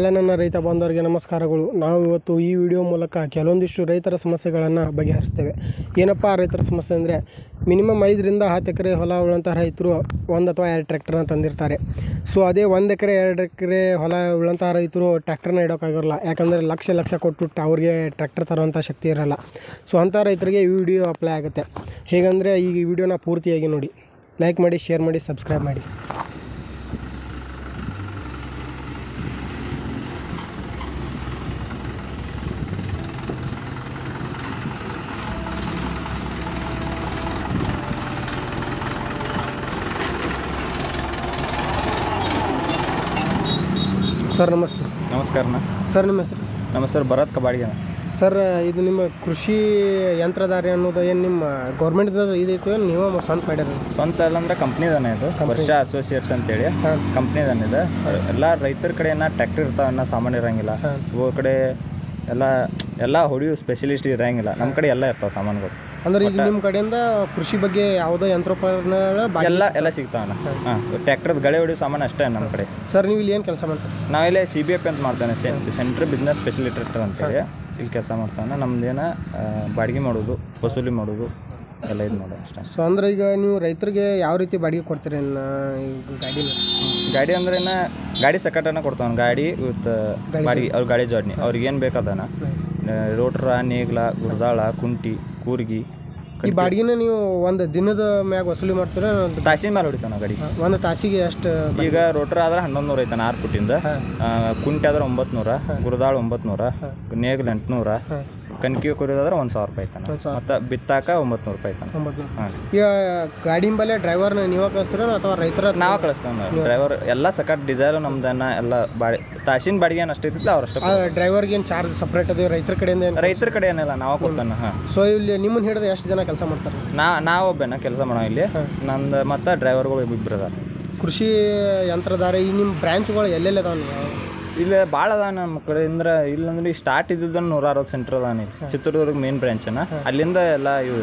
ಎಲ್ಲ ನನ್ನ ರೈತ ಬಾಂಧವರಿಗೆ ನಮಸ್ಕಾರಗಳು ನಾವು ಇವತ್ತು ಈ ವಿಡಿಯೋ ಮೂಲಕ ಕೆಲವೊಂದಿಷ್ಟು ರೈತರ ಸಮಸ್ಯೆಗಳನ್ನು ಬಗೆಹರಿಸ್ತೇವೆ ಏನಪ್ಪ ರೈತರ ಸಮಸ್ಯೆ ಅಂದರೆ ಮಿನಿಮಮ್ ಐದರಿಂದ ಹತ್ತು ಎಕರೆ ಹೊಲ ಉಳ್ಳಂಥ ರೈತರು ಒಂದು ಅಥವಾ ಎರಡು ಟ್ರ್ಯಾಕ್ಟರ್ನ ತಂದಿರ್ತಾರೆ ಸೊ ಅದೇ ಒಂದು ಎಕರೆ ಎರಡು ಎಕರೆ ಹೊಲ ಉಳ್ಳಂಥ ರೈತರು ಟ್ರ್ಯಾಕ್ಟರ್ನ ಇಡೋಕ್ಕಾಗಿರಲ್ಲ ಯಾಕಂದರೆ ಲಕ್ಷ ಲಕ್ಷ ಕೊಟ್ಟು ಅವ್ರಿಗೆ ಟ್ರ್ಯಾಕ್ಟರ್ ತರುವಂಥ ಶಕ್ತಿ ಇರಲ್ಲ ಸೊ ಅಂಥ ರೈತರಿಗೆ ಈ ವಿಡಿಯೋ ಅಪ್ಲೈ ಆಗುತ್ತೆ ಹೇಗಂದರೆ ಈ ವಿಡಿಯೋನ ಪೂರ್ತಿಯಾಗಿ ನೋಡಿ ಲೈಕ್ ಮಾಡಿ ಶೇರ್ ಮಾಡಿ ಸಬ್ಸ್ಕ್ರೈಬ್ ಮಾಡಿ ಸರ್ ನಮಸ್ತೆ ನಮಸ್ಕಾರಣ್ಣ ಸರ್ ನಿಮ್ಮ ಹೆಸರು ನಮ್ಮ ಹೆಸರು ಭರತ್ ಕಬಾಡಿಗೆ ಸರ್ ಇದು ನಿಮ್ಮ ಕೃಷಿ ಯಂತ್ರಧಾರಿ ಅನ್ನೋದು ಏನು ನಿಮ್ಮ ಗೌರ್ಮೆಂಟ್ ಇದೈತೆ ಏನು ನೀವು ಸ್ವಂತ ಮಾಡ್ಯಾರ ಸ್ವಂತ ಅಲ್ಲಂದ್ರೆ ಕಂಪ್ನಿದಾನೆ ಇದು ವರ್ಷ ಅಸೋಸಿಯೇಟ್ಸ್ ಅಂತೇಳಿ ಹಾಂ ಕಂಪ್ನಿದಾನೆ ಇದು ಎಲ್ಲ ರೈತರ ಕಡೆ ಏನ ಟ್ರ್ಯಾಕ್ಟರ್ ಇರ್ತಾವನ್ನ ಸಾಮಾನು ಇರಂಗಿಲ್ಲ ಹಾಂ ಒಬ್ಬ ಕಡೆ ಎಲ್ಲ ಎಲ್ಲ ಹೊಡಿಯೋ ಸ್ಪೆಷಲಿಸ್ಟ್ ಇರಂಗಿಲ್ಲ ನಮ್ಮ ಕಡೆ ಎಲ್ಲ ಇರ್ತಾವೆ ಸಾಮಾನುಗಳು ಅಂದ್ರೆ ಈಗ ನಿಮ್ಮ ಕಡೆಯಿಂದ ಕೃಷಿ ಬಗ್ಗೆ ಯಾವುದೋ ಯಂತ್ರೋಪಕರಣಗಳ ಬಾಕಿ ಎಲ್ಲ ಎಲ್ಲ ಸಿಗ್ತಾವಣ್ಣ ಹಾಂ ಟ್ರ್ಯಾಕ್ಟರ್ದ ಗಳೆ ಹೊಡಿಯೋ ಸಾಮಾನು ಅಷ್ಟೇ ನಮ್ಮ ಕಡೆ ಸರ್ ನೀವು ಇಲ್ಲಿ ಏನು ಕೆಲಸ ಮಾಡ್ತೀರಿ ನಾವಿಲ್ಲಿ ಸಿ ಬಿ ಎಫ್ ಅಂತ ಮಾಡ್ತಾನೆ ಸೆಂಟ್ರಲ್ ಬಿಸ್ನೆಸ್ ಫೆಸಿಲಿಟೇಟರ್ ಅಂತೇಳಿ ಇಲ್ಲಿ ಕೆಲಸ ಮಾಡ್ತಾನೆ ನಮ್ದೇನ ಆ, ಬಾಡಿಗೆ ಮಾಡೋದು ವಸೂಲಿ ಮಾಡೋದು ಎಲ್ಲ ಇದು ಮಾಡೋದು ಅಷ್ಟೇ ಸೊ ಅಂದ್ರೆ ಈಗ ನೀವು ರೈತರಿಗೆ ಯಾವ ರೀತಿ ಬಾಡಿಗೆ ಕೊಡ್ತೀರಿ ಇನ್ನ ಈಗ ಗಾಡಿನ ಗಾಡಿ ಅಂದ್ರೆ ಏನ ಗಾಡಿ ಸಕಟನ ಕೊಡ್ತಾವ ಗಾಡಿ ವಿತ್ ಬಾಡಿ ಅವ್ರ ಗಾಡಿ ಜೋಡ್ನಿ ಅವ್ರಿಗೆ ಏನು ಬೇಕದನ ರೋಟ್ರ ನೇಗ್ಲ ಗುರ್ದಾಳ ಕುಂಟಿ ಕೂರ್ಗಿ ಈ ಬಾಡಿಗೆನ ನೀವು ಒಂದು ದಿನದ ಮ್ಯಾಗ ವಸೂಲಿ ಮಾಡ್ತೀರ ತಾಸಿನ ಮೇಲೆ ಹೊಡಿತಾನ ಗಾಡಿ ಒಂದು ತಾಸಿಗೆ ಎಷ್ಟು ಈಗ ರೋಟ್ರ ಆದ್ರೆ ಹನ್ನೊಂದು ನೂರ ಐತಾನ ಆರು ಫುಟ್ಟಿಂದ ಹಾಂ ಆ, ಕುಂಟಿ ಆದ್ರೆ ಒಂಬತ್ತು ನೂರ ಗುರ್ದಾಳ ಒಂಬತ್ತು ನೂರ ನೇಗ್ಲ ಎಂಟುನೂರ ಹಾಂ ಕನ್ಕಿ ಕುರಿದಾದ್ರೆ ಒಂದು ಸಾವಿರ ರೂಪಾಯಿ ಐತಾನ ಒಂದು ಸಾವಿರ ಮತ್ತು ಬಿತ್ತಾಕ ಒಂಬತ್ತು ನೂರು ರೂಪಾಯಿ ಐತಾನ ಒಂಬತ್ತು ಹಾಂ ಈಗ ಗಾಡಿನ ಬಲೆ ಡ್ರೈವರ್ನ ನೀವೇ ಕಳಿಸ್ತೀರ ಅಥವಾ ರೈತರ ನಾವ ಕಳಿಸ್ತಾವ ಡ್ರೈವರ್ ಎಲ್ಲ ಸಕಟ್ ಡಿಸೈರು ನಮ್ದನ್ನ ಎಲ್ಲ ಬಾಡಿ ತಾಸಿನ ಬಾಡಿಗೆ ಏನು ಅಷ್ಟು ಇರ್ತಿಲ್ಲ ಅವ್ರಷ್ಟು ಡ್ರೈವರ್ಗೆ ಏನು ಚಾರ್ಜ್ ಸಪ್ರೇಟ್ ಅದೇ ರೈತರ ಕಡೆಯಿಂದ ಏನು ರೈತರ ಕಡೆ ಏನಿಲ್ಲ ನಾವ ಕೊಡ್ತಾನ ಹಾಂ ಸೊ ಇಲ್ಲಿ ನಿಮ್ಮನ್ನ ಹಿಡಿದು ಎಷ್ಟು ಜನ ಕೆಲಸ ಮಾಡ್ತಾರೆ ನಾ ನಾವೊಬ್ಬನ ಕೆಲಸ ಮಾಡೋ ಇಲ್ಲಿ ಹಾಂ. ನಂದು ಮತ್ತು ಡ್ರೈವರ್ಗಳು ಇಬ್ಬರು ಅದಾರ ಕೃಷಿ ಯಂತ್ರಧಾರ ಈ ನಿಮ್ಮ ಬ್ರ್ಯಾಂಚ್ಗಳು ಎಲ್ಲೆಲ್ಲಿ ಅದಾವ ನೀವು ಇಲ್ಲಿ ಭಾಳ ಅದಾವ ನಮ್ಮ ಕಡೆ ಅಂದ್ರೆ ಇಲ್ಲಂದ್ರೆ ಈ ಸ್ಟಾರ್ಟ್ ಇದ್ದಿದ್ದನ್ನು ನೂರ ಅರವತ್ತು ಸೆಂಟರ್ ಅದಾವ ಇಲ್ಲಿ ಚಿತ್ರದುರ್ಗ ಮೇನ್ ಬ್ರಾಂಚನ ಅಲ್ಲಿಂದ ಎಲ್ಲ ಇವು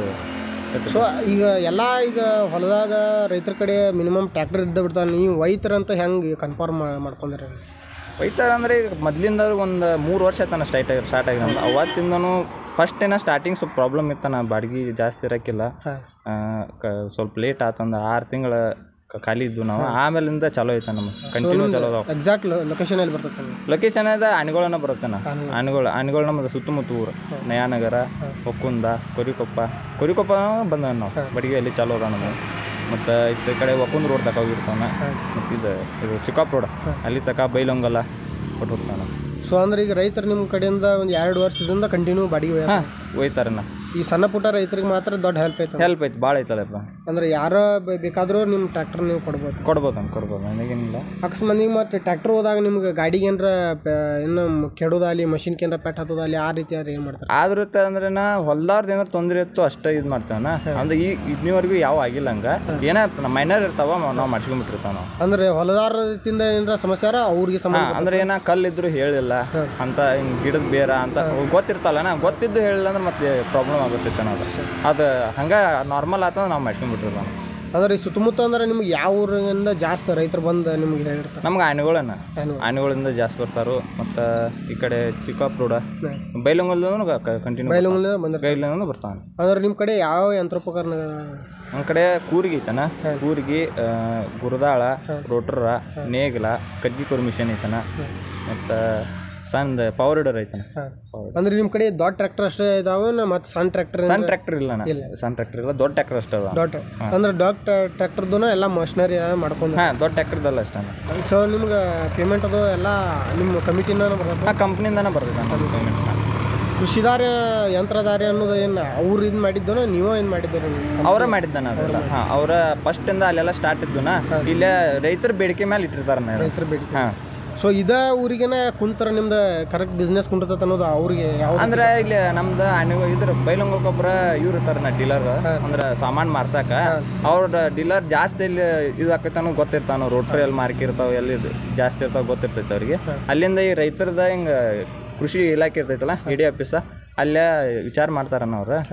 ಸೊ ಈಗ ಎಲ್ಲ ಈಗ ಹೊಲದಾಗ ರೈತರ ಕಡೆ ಮಿನಿಮಮ್ ಟ್ರ್ಯಾಕ್ಟರ್ ಇದ್ದ ಬಿಡ್ತಾವೆ ನೀವು ಒಯ್ತಾರಂತ ಹೆಂಗೆ ಕನ್ಫರ್ಮ್ ಮಾಡ್ಕೊಂಡ್ರಿ ಒಯ್ತಾರೆ ಅಂದ್ರೆ ಈಗ ಮೊದ್ಲಿಂದ ಒಂದು ಮೂರು ವರ್ಷ ಆಯ್ತಾನ ಸ್ಟಾರ್ಟ್ ಆಗಿ ಸ್ಟಾರ್ಟ್ ಆಗಿ ನಮ್ದು ಅವತ್ತಿಂದನೂ ಫಸ್ಟ್ ಏನೋ ಸ್ಟಾರ್ಟಿಂಗ್ ಸ್ವಲ್ಪ ಪ್ರಾಬ್ಲಮ್ ಇತ್ತಾನ ಬಾಡಿಗೆ ಜಾಸ್ತಿ ಇರೋಕ್ಕಿಲ್ಲ ಹಾಂ ಆ, ಕ ಸ್ವಲ್ಪ ಲೇಟ್ ಆತಂದ ಆರು ತಿಂಗಳ ಖಾಲಿ ಇದ್ವು ನಾವು ಆಮೇಲಿಂದ ಚಲೋ ಐತೆ ನಮ್ಗೆ ಕಂಟಿನ್ಯೂ ಚಲೋ ಅದಾವ ಎಕ್ಸಾಕ್ಟ್ ಲೊಕೇಶನ್ ಎಲ್ಲಿ ಬರ್ತದೆ ನಿಮ್ಗೆ? ಲೊಕೇಶನ್ ಅದ ಆನೆಗಳನ್ನ ಬರುತ್ತಾನ ಆನೆಗಳು ಆನೆಗಳು ನಮ್ಮದು ಸುತ್ತಮುತ್ತ ಊರು ನಯಾನಗರ ಒಕ್ಕುಂದ ಕೊರಿಕೊಪ್ಪ ಕೊರಿಕೊಪ್ಪ ಬಂದ ನಾವು ಬಡಿಗೆ ಅಲ್ಲಿ ಚಾಲೋ ಅದ ನಮಗೆ ಮತ್ತು ಈ ಕಡೆ ಒಕ್ಕುಂದ ರೋಡ್ ತಕ ಹೋಗಿರ್ತಾನ ಮತ್ತು ಇದು ಇದು ಚಿಕಾಪ್ ರೋಡ್ ಅಲ್ಲಿ ತಕ ಬೈಲೊಂಗಲ್ಲ ಕೊಟ್ಟು ಹೋಗ್ತಾನ ಸೊ ಅಂದ್ರೆ ಈಗ ರೈತರು ನಿಮ್ಮ ಕಡೆಯಿಂದ ಒಂದು ಎರಡು ವರ್ಷದಿಂದ ಕಂಟಿನ್ಯೂ ಬಾಡಿಗೆ ಒಯ್ಯಾರ. ಹಾಂ ಒಯ್ತಾರಣ್ಣ ಈ ಸಣ್ಣ ಪುಟ್ಟ ರೈತರಿಗೆ ಮಾತ್ರ ದೊಡ್ಡ ಹೆಲ್ಪ್ ಐತೆ ಹೆಲ್ಪ್ ಐತಿ ಭಾಳ ಐತಲ್ಲಪ್ಪ ಅಂದ್ರೆ ಯಾರ ಬೇಕಾದರೂ ನಿಮ್ಮ ಟ್ರ್ಯಾಕ್ಟರ್ ನೀವು ಕೊಡ್ಬೋದು ಕೊಡ್ಬೋದು ಅಂತ ಕೊಡ್ಬೋದು ನನಗೇನಿಲ್ಲ ಅಕಸ್ಮಾತ್ ಈಗ ಮತ್ತೆ ಟ್ರ್ಯಾಕ್ಟರ್ ಹೋದಾಗ ನಿಮ್ಗೆ ಗಾಡಿಗೆ ಏನಾರ ಏನು ಕೆಡೋದಾಗಲಿ ಮಷಿನ್ಗೆ ಏನಾರ ಪೆಟ್ ಹತ್ತೋದಾಗಲಿ ಆ ರೀತಿ ಅವ್ರು ಏನು ಮಾಡ್ತಾರೆ ಆದ್ರ ಅಂದ್ರೆ ನಾ ಹೊಲ್ದಾರ್ದು ಏನಾರು ತೊಂದರೆ ಇತ್ತು ಅಷ್ಟೇ ಇದು ಮಾಡ್ತೇವನ ಅಂದ್ರೆ ಈ ಇದ್ನಿವರೆಗೂ ಯಾವ ಆಗಿಲ್ಲ ಹಂಗ ಏನ ಮೈನರ್ ಇರ್ತಾವ ನಾವು ಮಾಡ್ಸ್ಕೊಂಡ್ಬಿಟ್ಟಿರ್ತಾವ ನಾವು ಅಂದ್ರೆ ಹೊಲದಾರದಿಂದ ಏನಾರ ಸಮಸ್ಯೆ ಆರ ಅವ್ರಿಗೆ ಹಾ ಸಂಬಂಧ ಅಂದ್ರೆ ಏನ ಕಲ್ಲಿದ್ರು ಹೇಳಿಲ್ಲ ಅಂತ ಹಿಂಗ್ ಗಿಡದ ಬೇರ ಅಂತ ಗೊತ್ತಿರ್ತಲ್ಲ ನಾ ಗೊತ್ತಿದ್ದು ಹೇಳಿಲ್ಲ ಅಂದ್ರೆ ಮತ್ತೆ ಪ್ರಾಬ್ಲಮ್ ಆಗುತ್ತಿತ್ತು ಅದು ಅದು ಹಂಗ ನಾರ್ಮಲ್ ಆತಂದ್ರೆ ನಾವು ಮಾಡ್ಸ್ಕೊಂಡ್ಬಿಟ್ಟಿರ್ತಾವ ಅಂದ್ರೆ ಈ ಸುತ್ತಮುತ್ತ ಅಂದ್ರೆ ನಿಮ್ಗೆ ಯಾವ ಊರಿಂದ ಜಾಸ್ತಿ ರೈತರು ಬಂದು ನಿಮ್ಗೆ ಹೇಳಿರ್ತಾರೆ ನಮ್ಗೆ ಆನೆಗಳನ್ನ ಆನೆ. ಆನೆಗಳಿಂದ ಜಾಸ್ತಿ ಬರ್ತಾರು ಮತ್ತು ಈ ಕಡೆ ಚಿಕ್ಕಾಪುರ ಬೈಲಂಗಲ್ಲು ಕಂಟಿನ್ಯೂ ಬೈಲುಂಗ್ಲಿಂದ ಬಂದಿರ್ತಾರೆ ಬೈಲಂಗಲ್ಲು ಬರ್ತಾನೆ ಅಂದ್ರೆ ನಿಮ್ಮ ಕಡೆ ಯಾವ ಯಂತ್ರೋಪಕರಣ ನಮ್ಮ ಕಡೆ ಕೂರ್ಗಿ ಐತನ ಕೂರ್ಗಿ ಆ, ಗುರದಾಳ ರೋಟ್ರ ನೇಗ್ಲ ಕಡ್ಗಿ ಕೊರ್ ಮಿಷನ್ ಐತನ ಮತ್ತು ಸಣ್ಣ ಪವರ್ ಹಿಡರ್ ಐತನ ಅಂದ್ರೆ ನಿಮ್ಮ ಕಡೆ ದೊಡ್ಡ ಟ್ರ್ಯಾಕ್ಟರ್ ಅಷ್ಟೇ ಇದಾವೆ ಮತ್ತು ಸಣ್ಣ ಟ್ರ್ಯಾಕ್ಟರ್ ಸಣ್ಣ ಟ್ರ್ಯಾಕ್ಟರ್ ಇಲ್ಲನ ಸಣ್ಣ ಟ್ರ್ಯಾಕ್ಟರ್ ಇಲ್ಲ ದೊಡ್ಡ ಟ್ರ್ಯಾಕ್ಟರ್ ಅಷ್ಟೇ ಅದ ದೊಡ್ಡ ಅಂದ್ರೆ ದೊಡ್ಡ ಟ್ರ್ಯಾಕ್ಟರ್ದು ಎಲ್ಲ ಮಷಿನರಿ ಮಾಡ್ಕೊಂಡು ಹಾಂ ದೊಡ್ಡ ಟ್ರ್ಯಾಕ್ಟರ್ದಲ್ಲ ಅಷ್ಟೇ ಸೊ ನಿಮ್ಗೆ ಪೇಮೆಂಟ್ ಅದು ಎಲ್ಲ ನಿಮ್ಮ ಕಮಿಟಿನ ಬರ್ತದೆ ಹಾಂ ಕಂಪ್ನಿಯಿಂದನೇ ಬರ್ತೈತೆ ನಮ್ಮ ಪೇಮೆಂಟ್ ಕೃಷಿದಾರ ಯಂತ್ರಧಾರಿ ಅನ್ನೋದು ಏನು ಅವ್ರು ಇದು ಮಾಡಿದ್ದೋ ನೀವೋ ಏನು ಮಾಡಿದ್ದೀರಿ ಅವರೇ ಮಾಡಿದ್ದಾನ ಅದೆಲ್ಲ ಹಾಂ ಅವರ ಫಸ್ಟಿಂದ ಅಲ್ಲೆಲ್ಲ ಸ್ಟಾರ್ಟ್ ಇದ್ದುನ ಇಲ್ಲೇ ರೈತರ ಬೇಡಿಕೆ ಮೇಲೆ ಇಟ್ಟಿರ್ತಾರ ರೈತರ ಬೇಡಿಕೆ ಹಾಂ ಸೊ ಇದ ಊರಿಗೆನೆ ಕುಂತರ ನಿಮ್ದು ಕರೆಕ್ಟ್ ಬಿಸ್ನೆಸ್ ಕುಂಟತ ಅನ್ನೋದು ಅವ್ರಿಗೆ ಯಾವ ಅಂದ್ರೆ ಇಲ್ಲಿ ನಮ್ದು ಅಣಿವ ಇದ್ರ ಬೈಲಂಗೊಬ್ಬರ ಇವ್ರು ಇರ್ತಾರ ಡೀಲರ್ ಅಂದ್ರ ಸಾಮಾನ್ ಮಾರ್ಸಾಕ ಅವ್ರ ಡೀಲರ್ ಜಾಸ್ತಿ ಇಲ್ಲಿ ಇದು ಆಕೈತಾನು ಗೊತ್ತಿರ್ತಾನ ರೋಟ್ರಿ ಎಲ್ಲಿ ಮಾರ್ಕಿರ್ತಾವ ಎಲ್ಲಿ ಇದು ಜಾಸ್ತಿ ಇರ್ತಾವ ಗೊತ್ತಿರ್ತೈತೆ ಅವ್ರಿಗೆ ಅಲ್ಲಿಂದ ಈ ರೈತರದ ಹಿಂಗ ಕೃಷಿ ಇಲಾಖೆ ಇರ್ತೈತಲ್ಲ ಇ ಡಿ ಆಫೀಸ ಅಲ್ಲೇ ವಿಚಾರ ಮಾಡ್ತಾರನ್ನ ಅವ್ರ